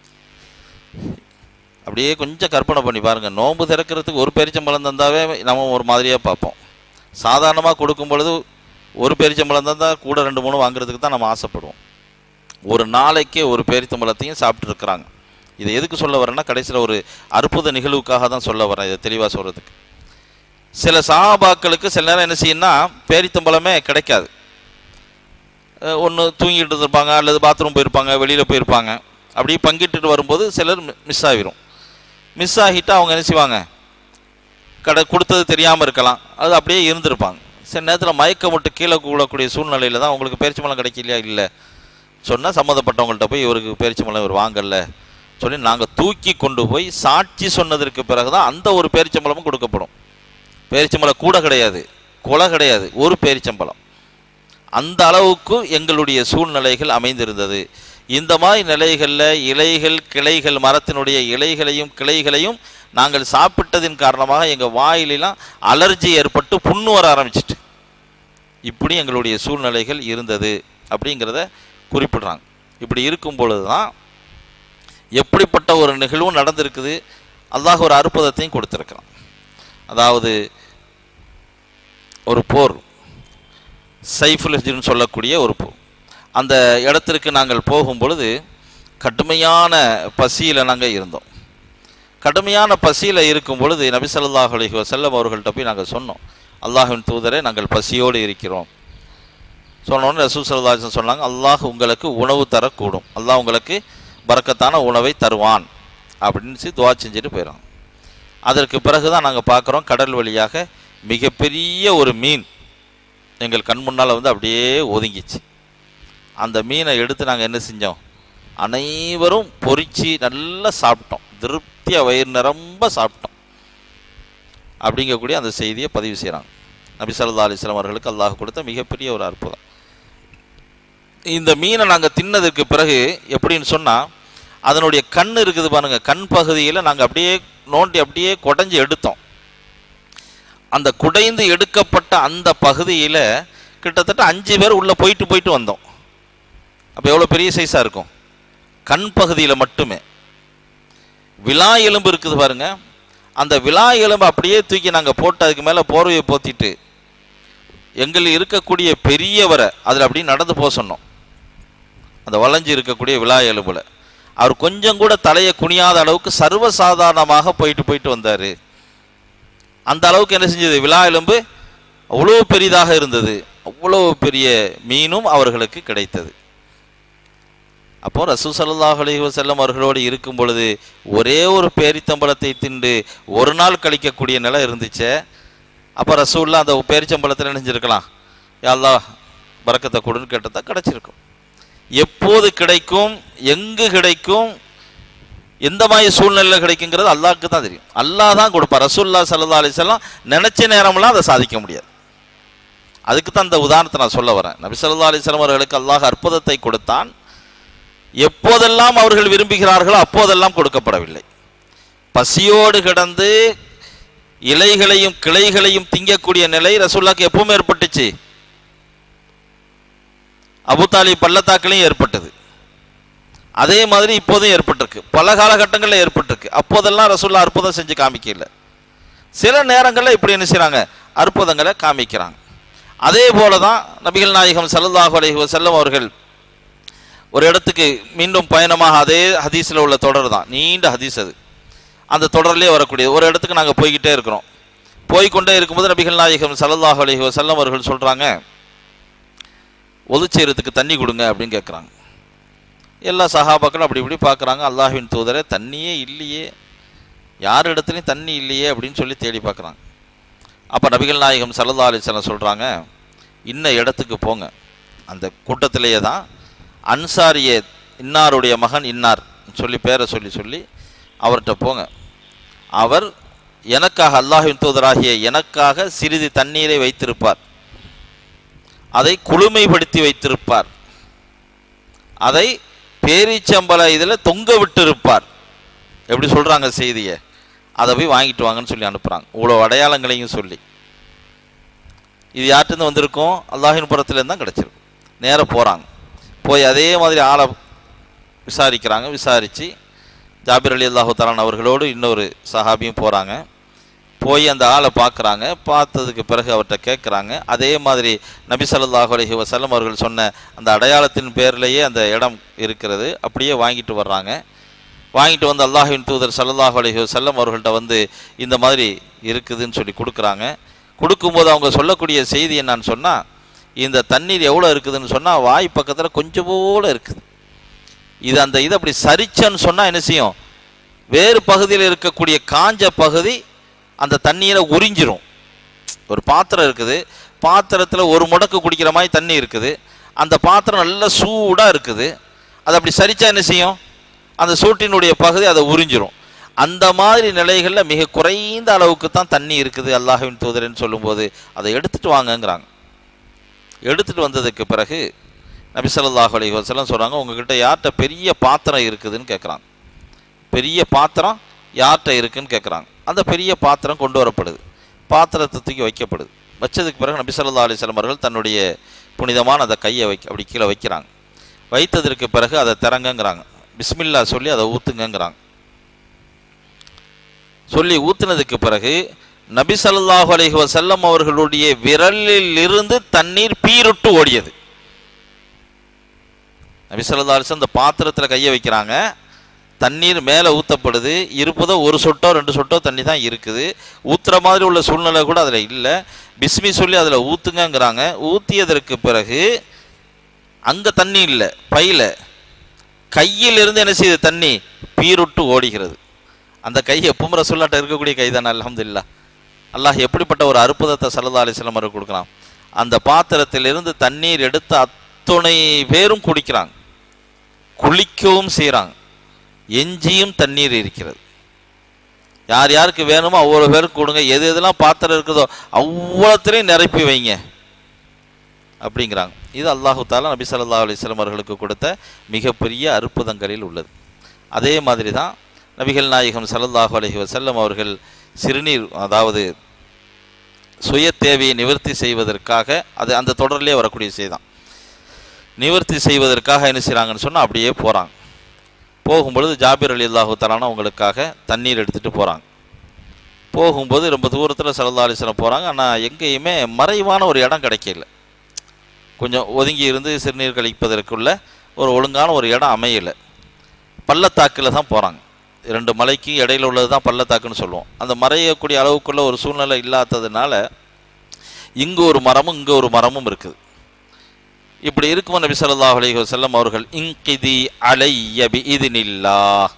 அப்படியே கொஞ்சம் கற்பனை பண்ணி பாருங்கள் நோன்பு திறக்கிறதுக்கு ஒரு பேரிச்சம்பழம் தந்தாவே நம்ம ஒரு மாதிரியாக பார்ப்போம் சாதாரணமாக கொடுக்கும் பொழுது ஒரு பேரிச்சம்பழம் தந்தால் கூட ரெண்டு மூணு வாங்குறதுக்கு தான் நம்ம ஆசைப்படுவோம் ஒரு நாளைக்கே ஒரு பேரித்தம்பழத்தையும் சாப்பிட்ருக்குறாங்க இதை எதுக்கு சொல்ல வரேன்னா கடைசியில் ஒரு அற்புத நிகழ்வுக்காக தான் சொல்ல வரேன் இதை தெளிவாக சொல்கிறதுக்கு சில சகாபாக்களுக்கு சில நேரம் என்ன செய்யும்னா பேரித்தம்பழமே கிடைக்காது ஒன்று தூங்கிட்டு இருப்பாங்க அல்லது பாத்ரூம் போயிருப்பாங்க வெளியில் போயிருப்பாங்க அப்படியே பங்கிட்டுட்டு வரும்போது சிலர் மிஸ் ஆகிரும் மிஸ் ஆகிட்டா அவங்க என்ன செய்வாங்க கடை கொடுத்தது தெரியாமல் இருக்கலாம் அது அப்படியே இருந்திருப்பாங்க சில நேரத்தில் மயக்கம் விட்டு கீழே கூடக்கூடிய சூழ்நிலையில் தான் உங்களுக்கு பேரிச்சி மலம் கிடைக்கலையா இல்லை சொன்னால் சம்மந்தப்பட்டவங்கள்ட்ட போய் இவருக்கு பேரிச்சி மலம் இவர் வாங்கல சொல்லி நாங்கள் தூக்கி கொண்டு போய் சாட்சி சொன்னதற்கு பிறகு தான் அந்த ஒரு பேரிச்சம்பழமும் கொடுக்கப்படும் பேரிச்சம்பழம் கூட கிடையாது கொலை கிடையாது ஒரு பேரிச்சம்பழம் அந்த அளவுக்கு எங்களுடைய சூழ்நிலைகள் அமைந்திருந்தது இந்த மாதிரி நிலைகளில் இலைகள் கிளைகள் மரத்தினுடைய இலைகளையும் கிளைகளையும் நாங்கள் சாப்பிட்டதின் காரணமாக எங்கள் வாயிலெல்லாம் அலர்ஜி ஏற்பட்டு புண்ணு வர ஆரம்பிச்சிட்டு இப்படி எங்களுடைய சூழ்நிலைகள் இருந்தது அப்படிங்கிறத குறிப்பிடுறாங்க இப்படி இருக்கும் பொழுது தான் எப்படிப்பட்ட ஒரு நிகழ்வும் நடந்திருக்குது அல்லாஹ் ஒரு அற்புதத்தையும் கொடுத்துருக்கிறான் அதாவது ஒரு போர் சைஃபுல் ஹிஜ்ருன்னு சொல்லக்கூடிய ஒரு போர் அந்த இடத்திற்கு நாங்கள் போகும் பொழுது கடுமையான பசியில் நாங்கள் இருந்தோம் கடுமையான பசியில் இருக்கும் பொழுது நபி ஸல்லல்லாஹு அலைஹி வஸல்லம் அவர்கள்ட்ட போய் நாங்கள் சொன்னோம் அல்லாஹ்வின் தூதரே நாங்கள் பசியோடு இருக்கிறோம் சொன்னோன்னு ரசூல் ஸல்லல்லாஹு அலைஹி வஸல்லம் சொன்னாங்க அல்லாஹ் உங்களுக்கு உணவு தரக்கூடும் அல்லாஹ் உங்களுக்கு பரக்கத்தான உணவை தருவான் அப்படின்னு சொல்லி துவா செஞ்சுட்டு போயிடும் அதற்கு பிறகு தான் நாங்கள் பார்க்குறோம் கடல் வழியாக மிகப்பெரிய ஒரு மீன் எங்கள் கண் முன்னால் வந்து அப்படியே ஒதுங்கிச்சு அந்த மீனை எடுத்து நாங்கள் என்ன செஞ்சோம் அனைவரும் பொரிச்சு நல்லா சாப்பிட்டோம் திருப்தியாக வயிறு நிரம்ப சாப்பிட்டோம் அப்படிங்கக்கூடிய அந்த செய்தியை பதிவு செய்கிறாங்க நபி ஸல்லல்லாஹு அலைஹி வஸல்லம் அவர்களுக்கு அல்லாஹ் கொடுத்த மிகப்பெரிய ஒரு அற்புதம் இந்த மீனை நாங்கள் தின்னதுக்கு பிறகு எப்படின்னு சொன்னால் அதனுடைய கண் இருக்குது பாருங்க கண் பகுதியில் நாங்கள் அப்படியே நோண்டி அப்படியே குடஞ்சி எடுத்தோம் அந்த குடைந்து எடுக்கப்பட்ட அந்த பகுதியில் கிட்டத்தட்ட அஞ்சு பேர் உள்ளே போயிட்டு போயிட்டு வந்தோம் அப்போ எவ்வளோ பெரிய சைஸாக இருக்கும் கண் பகுதியில் மட்டுமே விலா எலும்பு இருக்குது பாருங்க அந்த விலா எலும்பு அப்படியே தூக்கி நாங்கள் போட்டு அதுக்கு மேலே போர்வையை போத்திட்டு எங்கள் இருக்கக்கூடிய பெரியவரை அதில் அப்படியே நடந்து போக சொன்னோம் அந்த வளைஞ்சு இருக்கக்கூடிய விழா எலும்புல அவர் கொஞ்சம் கூட தலையை குனியாத அளவுக்கு சர்வசாதாரணமாக போயிட்டு போயிட்டு வந்தார் அந்த அளவுக்கு என்ன செஞ்சது விழா எலும்பு அவ்வளோ பெரிதாக இருந்தது அவ்வளோ பெரிய மீனும் அவர்களுக்கு கிடைத்தது அப்போ ரசூ சல்லாஹ் அலைஹி வஸல்லம் அவர்களோடு இருக்கும் பொழுது ஒரே ஒரு பேரித்தம்பழத்தை திண்டு ஒரு நாள் கழிக்கக்கூடிய நிலை இருந்துச்சே அப்போ ரசூல்லா அந்த பேரிச்சம்பழத்தில் நினைஞ்சிருக்கலாம் யாழ்லா பறக்கத்தை கொடுன்னு கேட்டதா கிடைச்சிருக்கும் எப்போது கிடைக்கும் எங்கு கிடைக்கும் எந்த மாதிரி சூழ்நிலையில் கிடைக்குங்கிறது அல்லாஹ்க்கு தான் தெரியும் அல்லாஹ் தான் கொடுப்பார் ரசூல்லா சல்லா அலிசல்லாம் நினைச்ச நேரம்லாம் அதை சாதிக்க முடியாது அதுக்கு தான் இந்த உதாரணத்தை நான் சொல்ல வரேன் நபி ஸல்லல்லாஹு அலைஹி வஸல்லம் அவர்களுக்கு அல்லாஹ் அற்புதத்தை கொடுத்தான் எப்போதெல்லாம் அவர்கள் விரும்புகிறார்களோ அப்போதெல்லாம் கொடுக்கப்படவில்லை பசியோடு கிடந்து இலைகளையும் கிளைகளையும் திங்கக்கூடிய நிலை ரசூல்லாக்கு எப்பவும் ஏற்பட்டுச்சு அபுதாலி பள்ளத்தாக்கிலையும் ஏற்பட்டது அதே மாதிரி இப்போதும் ஏற்பட்டிருக்கு பல காலகட்டங்களில் ஏற்பட்டிருக்கு அப்போதெல்லாம் ரசூல்லா அற்புதம் செஞ்சு காமிக்கல சில நேரங்களில் இப்படி என்ன செய்றாங்க அற்புதங்களை காமிக்கிறாங்க அதே போல தான் நபிகள் நாயகம் ஸல்லல்லாஹு அலைஹி வஸல்லம் அவர்கள் ஒரு இடத்துக்கு மீண்டும் பயணமாக அதே ஹதீஸில் உள்ள தொடர் தான் நீண்ட ஹதீஸ் அது அந்த தொடர்லேயே வரக்கூடியது ஒரு இடத்துக்கு நாங்கள் போய்கிட்டே இருக்கிறோம் போய்க்கொண்டே இருக்கும்போது நபிகள் நாயகம் ஸல்லல்லாஹு அலைஹி வஸல்லம் அவர்கள் சொல்கிறாங்க ஒதுச்சேரத்துக்கு தண்ணி கொடுங்க அப்படின்னு கேட்குறாங்க எல்லா சகாபாக்களும் அப்படி இப்படி பார்க்குறாங்க அல்லாஹ்வின் தூதரே தண்ணியே இல்லையே யார் இடத்துலையும் தண்ணி இல்லையே அப்படின்னு சொல்லி தேடி பார்க்குறாங்க அப்போ நபிகள் நாயகம் சல்லா அலிஸ்லாம் சொல்கிறாங்க இன்ன இடத்துக்கு போங்க அந்த கூட்டத்திலேயே தான் அன்சாரிய இன்னாருடைய மகன் இன்னார் சொல்லி பேரை சொல்லி சொல்லி அவர்கிட்ட போங்க அவர் எனக்காக அல்லாஹ்வின் தூதராகிய எனக்காக சிறிது தண்ணீரை வைத்திருப்பார் அதை குளுமைப்படுத்தி வைத்திருப்பார் அதை பேரீச்சம்பல இதில் தொங்க விட்டிருப்பார் எப்படி சொல்கிறாங்க செய்தியை அதை போய் வாங்கிட்டு வாங்கன்னு சொல்லி அனுப்புகிறாங்க இவ்வளோ அடையாளங்களையும் சொல்லி இது யார்கிட்டருந்து வந்திருக்கும் அல்லாஹின் புறத்துலேருந்து தான் கிடச்சிருக்கும் நேராக போகிறாங்க போய் அதே மாதிரி ஆளை விசாரிக்கிறாங்க விசாரித்து ஜாபிர் அலி அல்லாஹு தலான் அவர்களோடு இன்னொரு சஹாபியும் போகிறாங்க போய் அந்த ஆளை பார்க்குறாங்க பார்த்ததுக்கு பிறகு அவர்கிட்ட கேட்குறாங்க அதே மாதிரி நபி ஸல்லல்லாஹு அலைஹி வஸல்லம் அவர்கள் சொன்ன அந்த அடையாளத்தின் பேர்லேயே அந்த இடம் இருக்கிறது அப்படியே வாங்கிட்டு வர்றாங்க வாங்கிட்டு வந்து அல்லாஹ்வின் தூதர் ஸல்லல்லாஹு அலைஹி வஸல்லம் அவர்கள்ட்ட வந்து இந்த மாதிரி இருக்குதுன்னு சொல்லி கொடுக்குறாங்க கொடுக்கும்போது அவங்க சொல்லக்கூடிய செய்தி என்னன்னு சொன்னால் இந்த தண்ணீர் எவ்வளோ இருக்குதுன்னு சொன்னால் வாய் பக்கத்தில் கொஞ்சம் போல இருக்குது இது அந்த இதை அப்படி சரிச்சன்னு சொன்னால் என்ன செய்யும் வேறு பகுதியில் இருக்கக்கூடிய காஞ்ச பகுதி அந்த தண்ணீரை உறிஞ்சிரும் ஒரு பாத்திரம் இருக்குது பாத்திரத்தில் ஒரு முடக்கு குடிக்கிற மாதிரி தண்ணி இருக்குது அந்த பாத்திரம் நல்ல சூடாக இருக்குது அது அப்படி சரிச்சா என்ன செய்யும் அந்த சூட்டினுடைய பகுதி அதை உறிஞ்சிரும் அந்த மாதிரி நிலைகளில் மிக குறைந்த அளவுக்கு தான் தண்ணி இருக்குது அல்லாஹ்வின் தூதர்னு சொல்லும்போது அதை எடுத்துட்டு வாங்கங்கிறாங்க எடுத்துட்டு வந்ததுக்கு பிறகு நபி ஸல்லல்லாஹு அலைஹி வஸல்லம் சொல்கிறாங்க உங்ககிட்ட யார்கிட்ட பெரிய பாத்திரம் இருக்குதுன்னு கேட்குறாங்க பெரிய பாத்திரம் யார்கிட்ட இருக்குன்னு கேட்குறாங்க அந்த பெரிய பாத்திரம் கொண்டு வரப்படுது பாத்திரத்தை தூக்கி வைக்கப்படுது வச்சதுக்கு பிறகு நபி ஸல்லல்லாஹு அலைஹி வஸல்லம் அவர்கள் தன்னுடைய புனிதமான அந்த கையை வைக்க அப்படி கீழே வைக்கிறாங்க வைத்ததற்கு பிறகு அதை திறங்கங்கிறாங்க பிஸ்மில்லா சொல்லி அதை ஊத்துங்கங்கிறாங்க சொல்லி ஊத்துனதுக்கு பிறகு நபி ஸல்லல்லாஹு அலைஹி வஸல்லம் அவர்களுடைய விரலில் இருந்து தண்ணீர் பீருட்டு ஓடியது நபி ஸல்லல்லாஹு அலைஹி வஸல்லம் அந்த பாத்திரத்தில் கையை வைக்கிறாங்க தண்ணீர் மேலே ஊற்றப்படுது இருப்பதோ ஒரு சொட்டோ ரெண்டு சொட்டோ தண்ணி தான் இருக்குது ஊத்துற மாதிரி உள்ள சூழ்நிலை கூட அதில் இல்லை பிஸ்மி சொல்லி அதில் ஊற்றுங்கங்கிறாங்க ஊற்றியதற்கு பிறகு அங்கே தண்ணி இல்லை பையில் கையிலிருந்து என்ன செய்யுது தண்ணி பீருட்டு ஓடுகிறது அந்த கை எப்பவும் ரசூல்லாட்ட இருக்கக்கூடிய கை தானே அல்ஹம்துலில்லாஹ் அல்லாஹ் எப்படிப்பட்ட ஒரு அற்புதத்தை சல்லா அலிஸ்லாம் அவருக்கு கொடுக்குறான் அந்த பாத்திரத்திலிருந்து தண்ணீர் எடுத்து அத்துணை பேரும் குடிக்கிறாங்க குளிக்கவும் செய்கிறாங்க எஞ்சியும் தண்ணீர் இருக்கிறது யார் யாருக்கு வேணுமோ அவ்வளோ பேருக்கு கொடுங்க எது எதெல்லாம் பாத்திரம் இருக்குதோ அவ்வளோத்திலையும் நிரப்பி வைங்க அப்படிங்கிறாங்க இது அல்லாஹு தாலா நபி ஸல்லல்லாஹு அலைஹி வஸல்லம் அவர்களுக்கு கொடுத்த மிகப்பெரிய அற்புதங்களில் உள்ளது அதே மாதிரி தான் நபிகள் நாயகம் ஸல்லல்லாஹு அலைஹி வஸல்லம் அவர்கள் சிறுநீர் அதாவது சுய தேவையை நிவர்த்தி செய்வதற்காக அது அந்த தொடர்லேயே வரக்கூடிய செய்தான் நிவர்த்தி செய்வதற்காக என்ன செய்கிறாங்கன்னு சொன்னால் அப்படியே போகிறாங்க போகும்பொழுது ஜாபிர் அலி அல்லாஹு தலானா அவங்களுக்காக தண்ணீர் எடுத்துகிட்டு போகிறாங்க போகும்போது ரொம்ப தூரத்தில் சல்லா அலிஸ்லாம் போகிறாங்க ஆனால் எங்கேயுமே மறைவான ஒரு இடம் கிடைக்கல கொஞ்சம் ஒதுங்கி இருந்து சிறுநீர் கழிப்பதற்குள்ள ஒரு ஒழுங்கான ஒரு இடம் அமையலை பள்ளத்தாக்கில் தான் போகிறாங்க ரெண்டு மலைக்கு இடையில உள்ளது தான் பள்ளத்தாக்குன்னு சொல்லுவோம் அந்த மறையக்கூடிய அளவுக்குள்ள ஒரு சூழ்நிலை இல்லாததுனால இங்கே ஒரு மரமும் இங்கே ஒரு மரமும் இருக்குது இப்படி இருக்கும் நபி ஸல்லல்லாஹு அலைஹி வஸல்லம் அவர்கள் இன்கிதி அலைய பிஇذنில்லா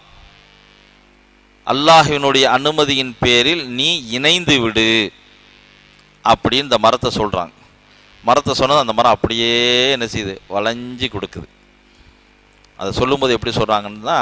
அல்லாஹ்வினுடைய அனுமதியின் பேரில் நீ இணைந்து விடு அப்படின்னு இந்த மரத்தை சொல்றாங்க மரத்தை சொன்னது அந்த மரம் அப்படியே என்ன செய்யுது வளைஞ்சு கொடுக்குது அதை சொல்லும்போது எப்படி சொல்கிறாங்கன்னா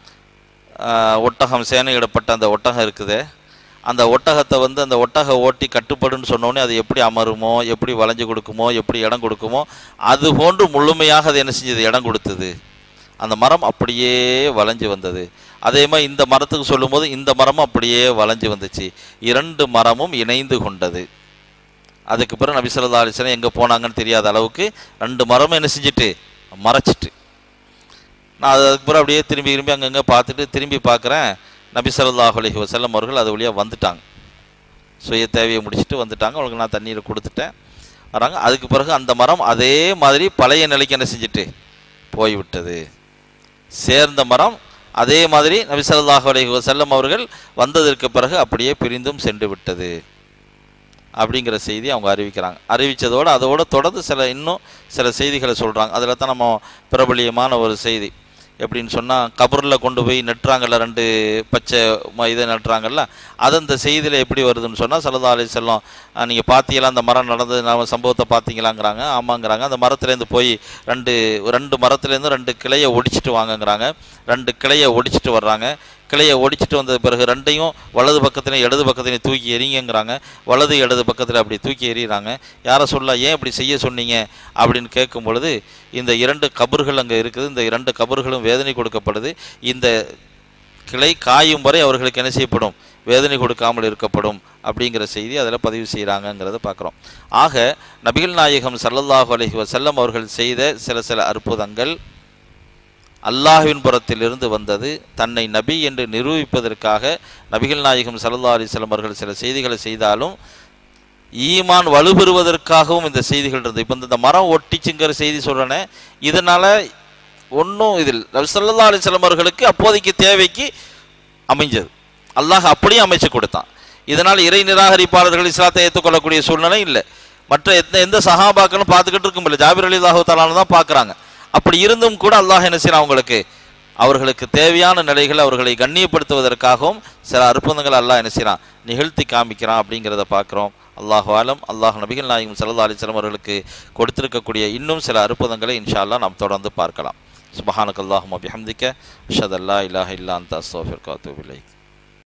ஒட்டகம் சேனையிடப்பட்ட அந்த ஒட்டகம் இருக்குது அந்த ஒட்டகத்தை வந்து அந்த ஒட்டக ஓட்டி கட்டுப்படுன்னு சொன்னோடனே அது எப்படி அமருமோ எப்படி வளைஞ்சு கொடுக்குமோ எப்படி இடம் கொடுக்குமோ அது போன்று முழுமையாக அது என்ன செஞ்சது இடம் கொடுத்தது அந்த மரம் அப்படியே வளைஞ்சு வந்தது அதே மாதிரி இந்த மரத்துக்கு சொல்லும்போது இந்த மரமும் அப்படியே வளைஞ்சு வந்துச்சு இரண்டு மரமும் இணைந்து கொண்டது அதுக்கு பிறகு நபி ஸல்லல்லாஹு அலைஹி வஸல்லம் எங்கே போனாங்கன்னு தெரியாத அளவுக்கு ரெண்டு மரமும் என்ன செஞ்சுட்டு மறைச்சிட்டு நான் அதுக்கு பிறகு அப்படியே திரும்பி திரும்பி அங்கங்கே பார்த்துட்டு திரும்பி பார்க்குறேன் நபி ஸல்லல்லாஹு அலைஹி வஸல்லம் அவர்கள் அது வழியாக வந்துட்டாங்க சுய தேவையை முடிச்சுட்டு வந்துட்டாங்க அவங்களுக்கு நான் தண்ணீரை கொடுத்துட்டேன் வராங்க அதுக்கு பிறகு அந்த மரம் அதே மாதிரி பழைய நிலைக்கு என்ன செஞ்சுட்டு போய்விட்டது சேர்ந்த மரம் அதே மாதிரி நபி ஸல்லல்லாஹு அலைஹி வஸல்லம் அவர்கள் வந்ததற்கு பிறகு அப்படியே பிரிந்தும் சென்று விட்டது அப்படிங்கிற செய்தி அவங்க அறிவிக்கிறாங்க அறிவித்ததோடு அதோடு தொடர்ந்து சில இன்னும் சில செய்திகளை சொல்கிறாங்க அதில் தான் நம்ம பிரபலியமான ஒரு செய்தி எப்படின்னு சொன்னால் கபரில் கொண்டு போய் நட்டுறாங்கல்ல ரெண்டு பச்சை ம- இதை நட்டுறாங்கல்ல அது அந்த செய்தியில் எப்படி வருதுன்னு சொன்னால் சல்லா அலி செல்லம் நீங்கள் பார்த்தீங்களா அந்த மரம் நடந்தது நம்ம சம்பவத்தை பார்த்தீங்களாங்கிறாங்க ஆமாங்கிறாங்க அந்த மரத்துலேருந்து போய் ரெண்டு ரெண்டு மரத்துலேருந்து ரெண்டு கிளையை ஒடிச்சிட்டு வாங்கங்கிறாங்க ரெண்டு கிளையை ஒடிச்சிட்டு வர்றாங்க கிளையை ஒடிச்சிட்டு வந்த பிறகு ரெண்டையும் வலது பக்கத்துலையும் இடது பக்கத்துலையும் தூக்கி எறிங்கங்கிறாங்க வலது இடது பக்கத்தில் அப்படி தூக்கி எறிகிறாங்க யாரை சொல்ல ஏன் இப்படி செய்ய சொன்னீங்க அப்படின்னு கேட்கும் பொழுது இந்த இரண்டு கபர்கள் அங்கே இருக்குது இந்த இரண்டு கபர்களும் வேதனை கொடுக்கப்படுது இந்த கிளை காயும் வரை அவர்களுக்கு என்ன செய்யப்படும் வேதனை கொடுக்காமல் இருக்கப்படும் அப்படிங்கிற செய்தி அதில் பதிவு செய்கிறாங்கங்கிறத பார்க்குறோம் ஆக நபிகள் நாயகம் ஸல்லல்லாஹு அலைஹி வஸல்லம் அவர்கள் செய்த சில சில அற்புதங்கள் அல்லாஹ்வின் புறத்திலிருந்து வந்தது தன்னை நபி என்று நிரூபிப்பதற்காக நபிகள் நாயகம் ஸல்லல்லாஹு அலைஹி வஸல்லம் அவர்கள் சில செய்திகளை செய்தாலும் ஈமான் வலுப்பெறுவதற்காகவும் இந்த செய்திகள் இருந்தது இப்போ இந்த மரம் ஒட்டிச்சுங்கிற செய்தி சொல்கிறேனே இதனால் ஒன்றும் இதில் நபி ஸல்லல்லாஹு அலைஹி வஸல்லம் அவர்களுக்கு அப்போதைக்கு தேவைக்கு அமைஞ்சது அல்லாஹ் அப்படியே அமைச்சு கொடுத்தான் இதனால் இறை நிராகரிப்பாளர்கள் இஸ்லாத்தை ஏற்றுக்கொள்ளக்கூடிய சூழ்நிலை இல்லை மற்ற எந்த எந்த சஹாபாக்களும் பார்த்துக்கிட்டு இருக்கும் இல்லை ஜாபிர் அலி அல்லாஹு தாலானு தான் பார்க்குறாங்க அப்படி இருந்தும் கூட அல்லாஹ் என்ன செய்யறான் அவங்களுக்கு அவர்களுக்கு தேவையான நிலைகளை அவர்களை கண்ணியப்படுத்துவதற்காகவும் சில அற்புதங்கள் அல்லாஹ் என்ன செய்யறான் நிகழ்த்தி காமிக்கிறான் அப்படிங்கிறத பார்க்குறோம் அல்லாஹ் ஆலம் அல்லாஹ் நபிகள் நாயகம் சல்லா அலிஸ்லாம் அவர்களுக்கு கொடுத்திருக்கக்கூடிய இன்னும் சில அற்புதங்களை இன்ஷா அல்லாஹ் நாம் தொடர்ந்து பார்க்கலாம் சுபஹானக் அல்லாஹும் அபிஹம்திக்க அஷத் அல்லா இலாஹ இல்லா அந்த அஸ்தோஃபிர் காத்தூபிலை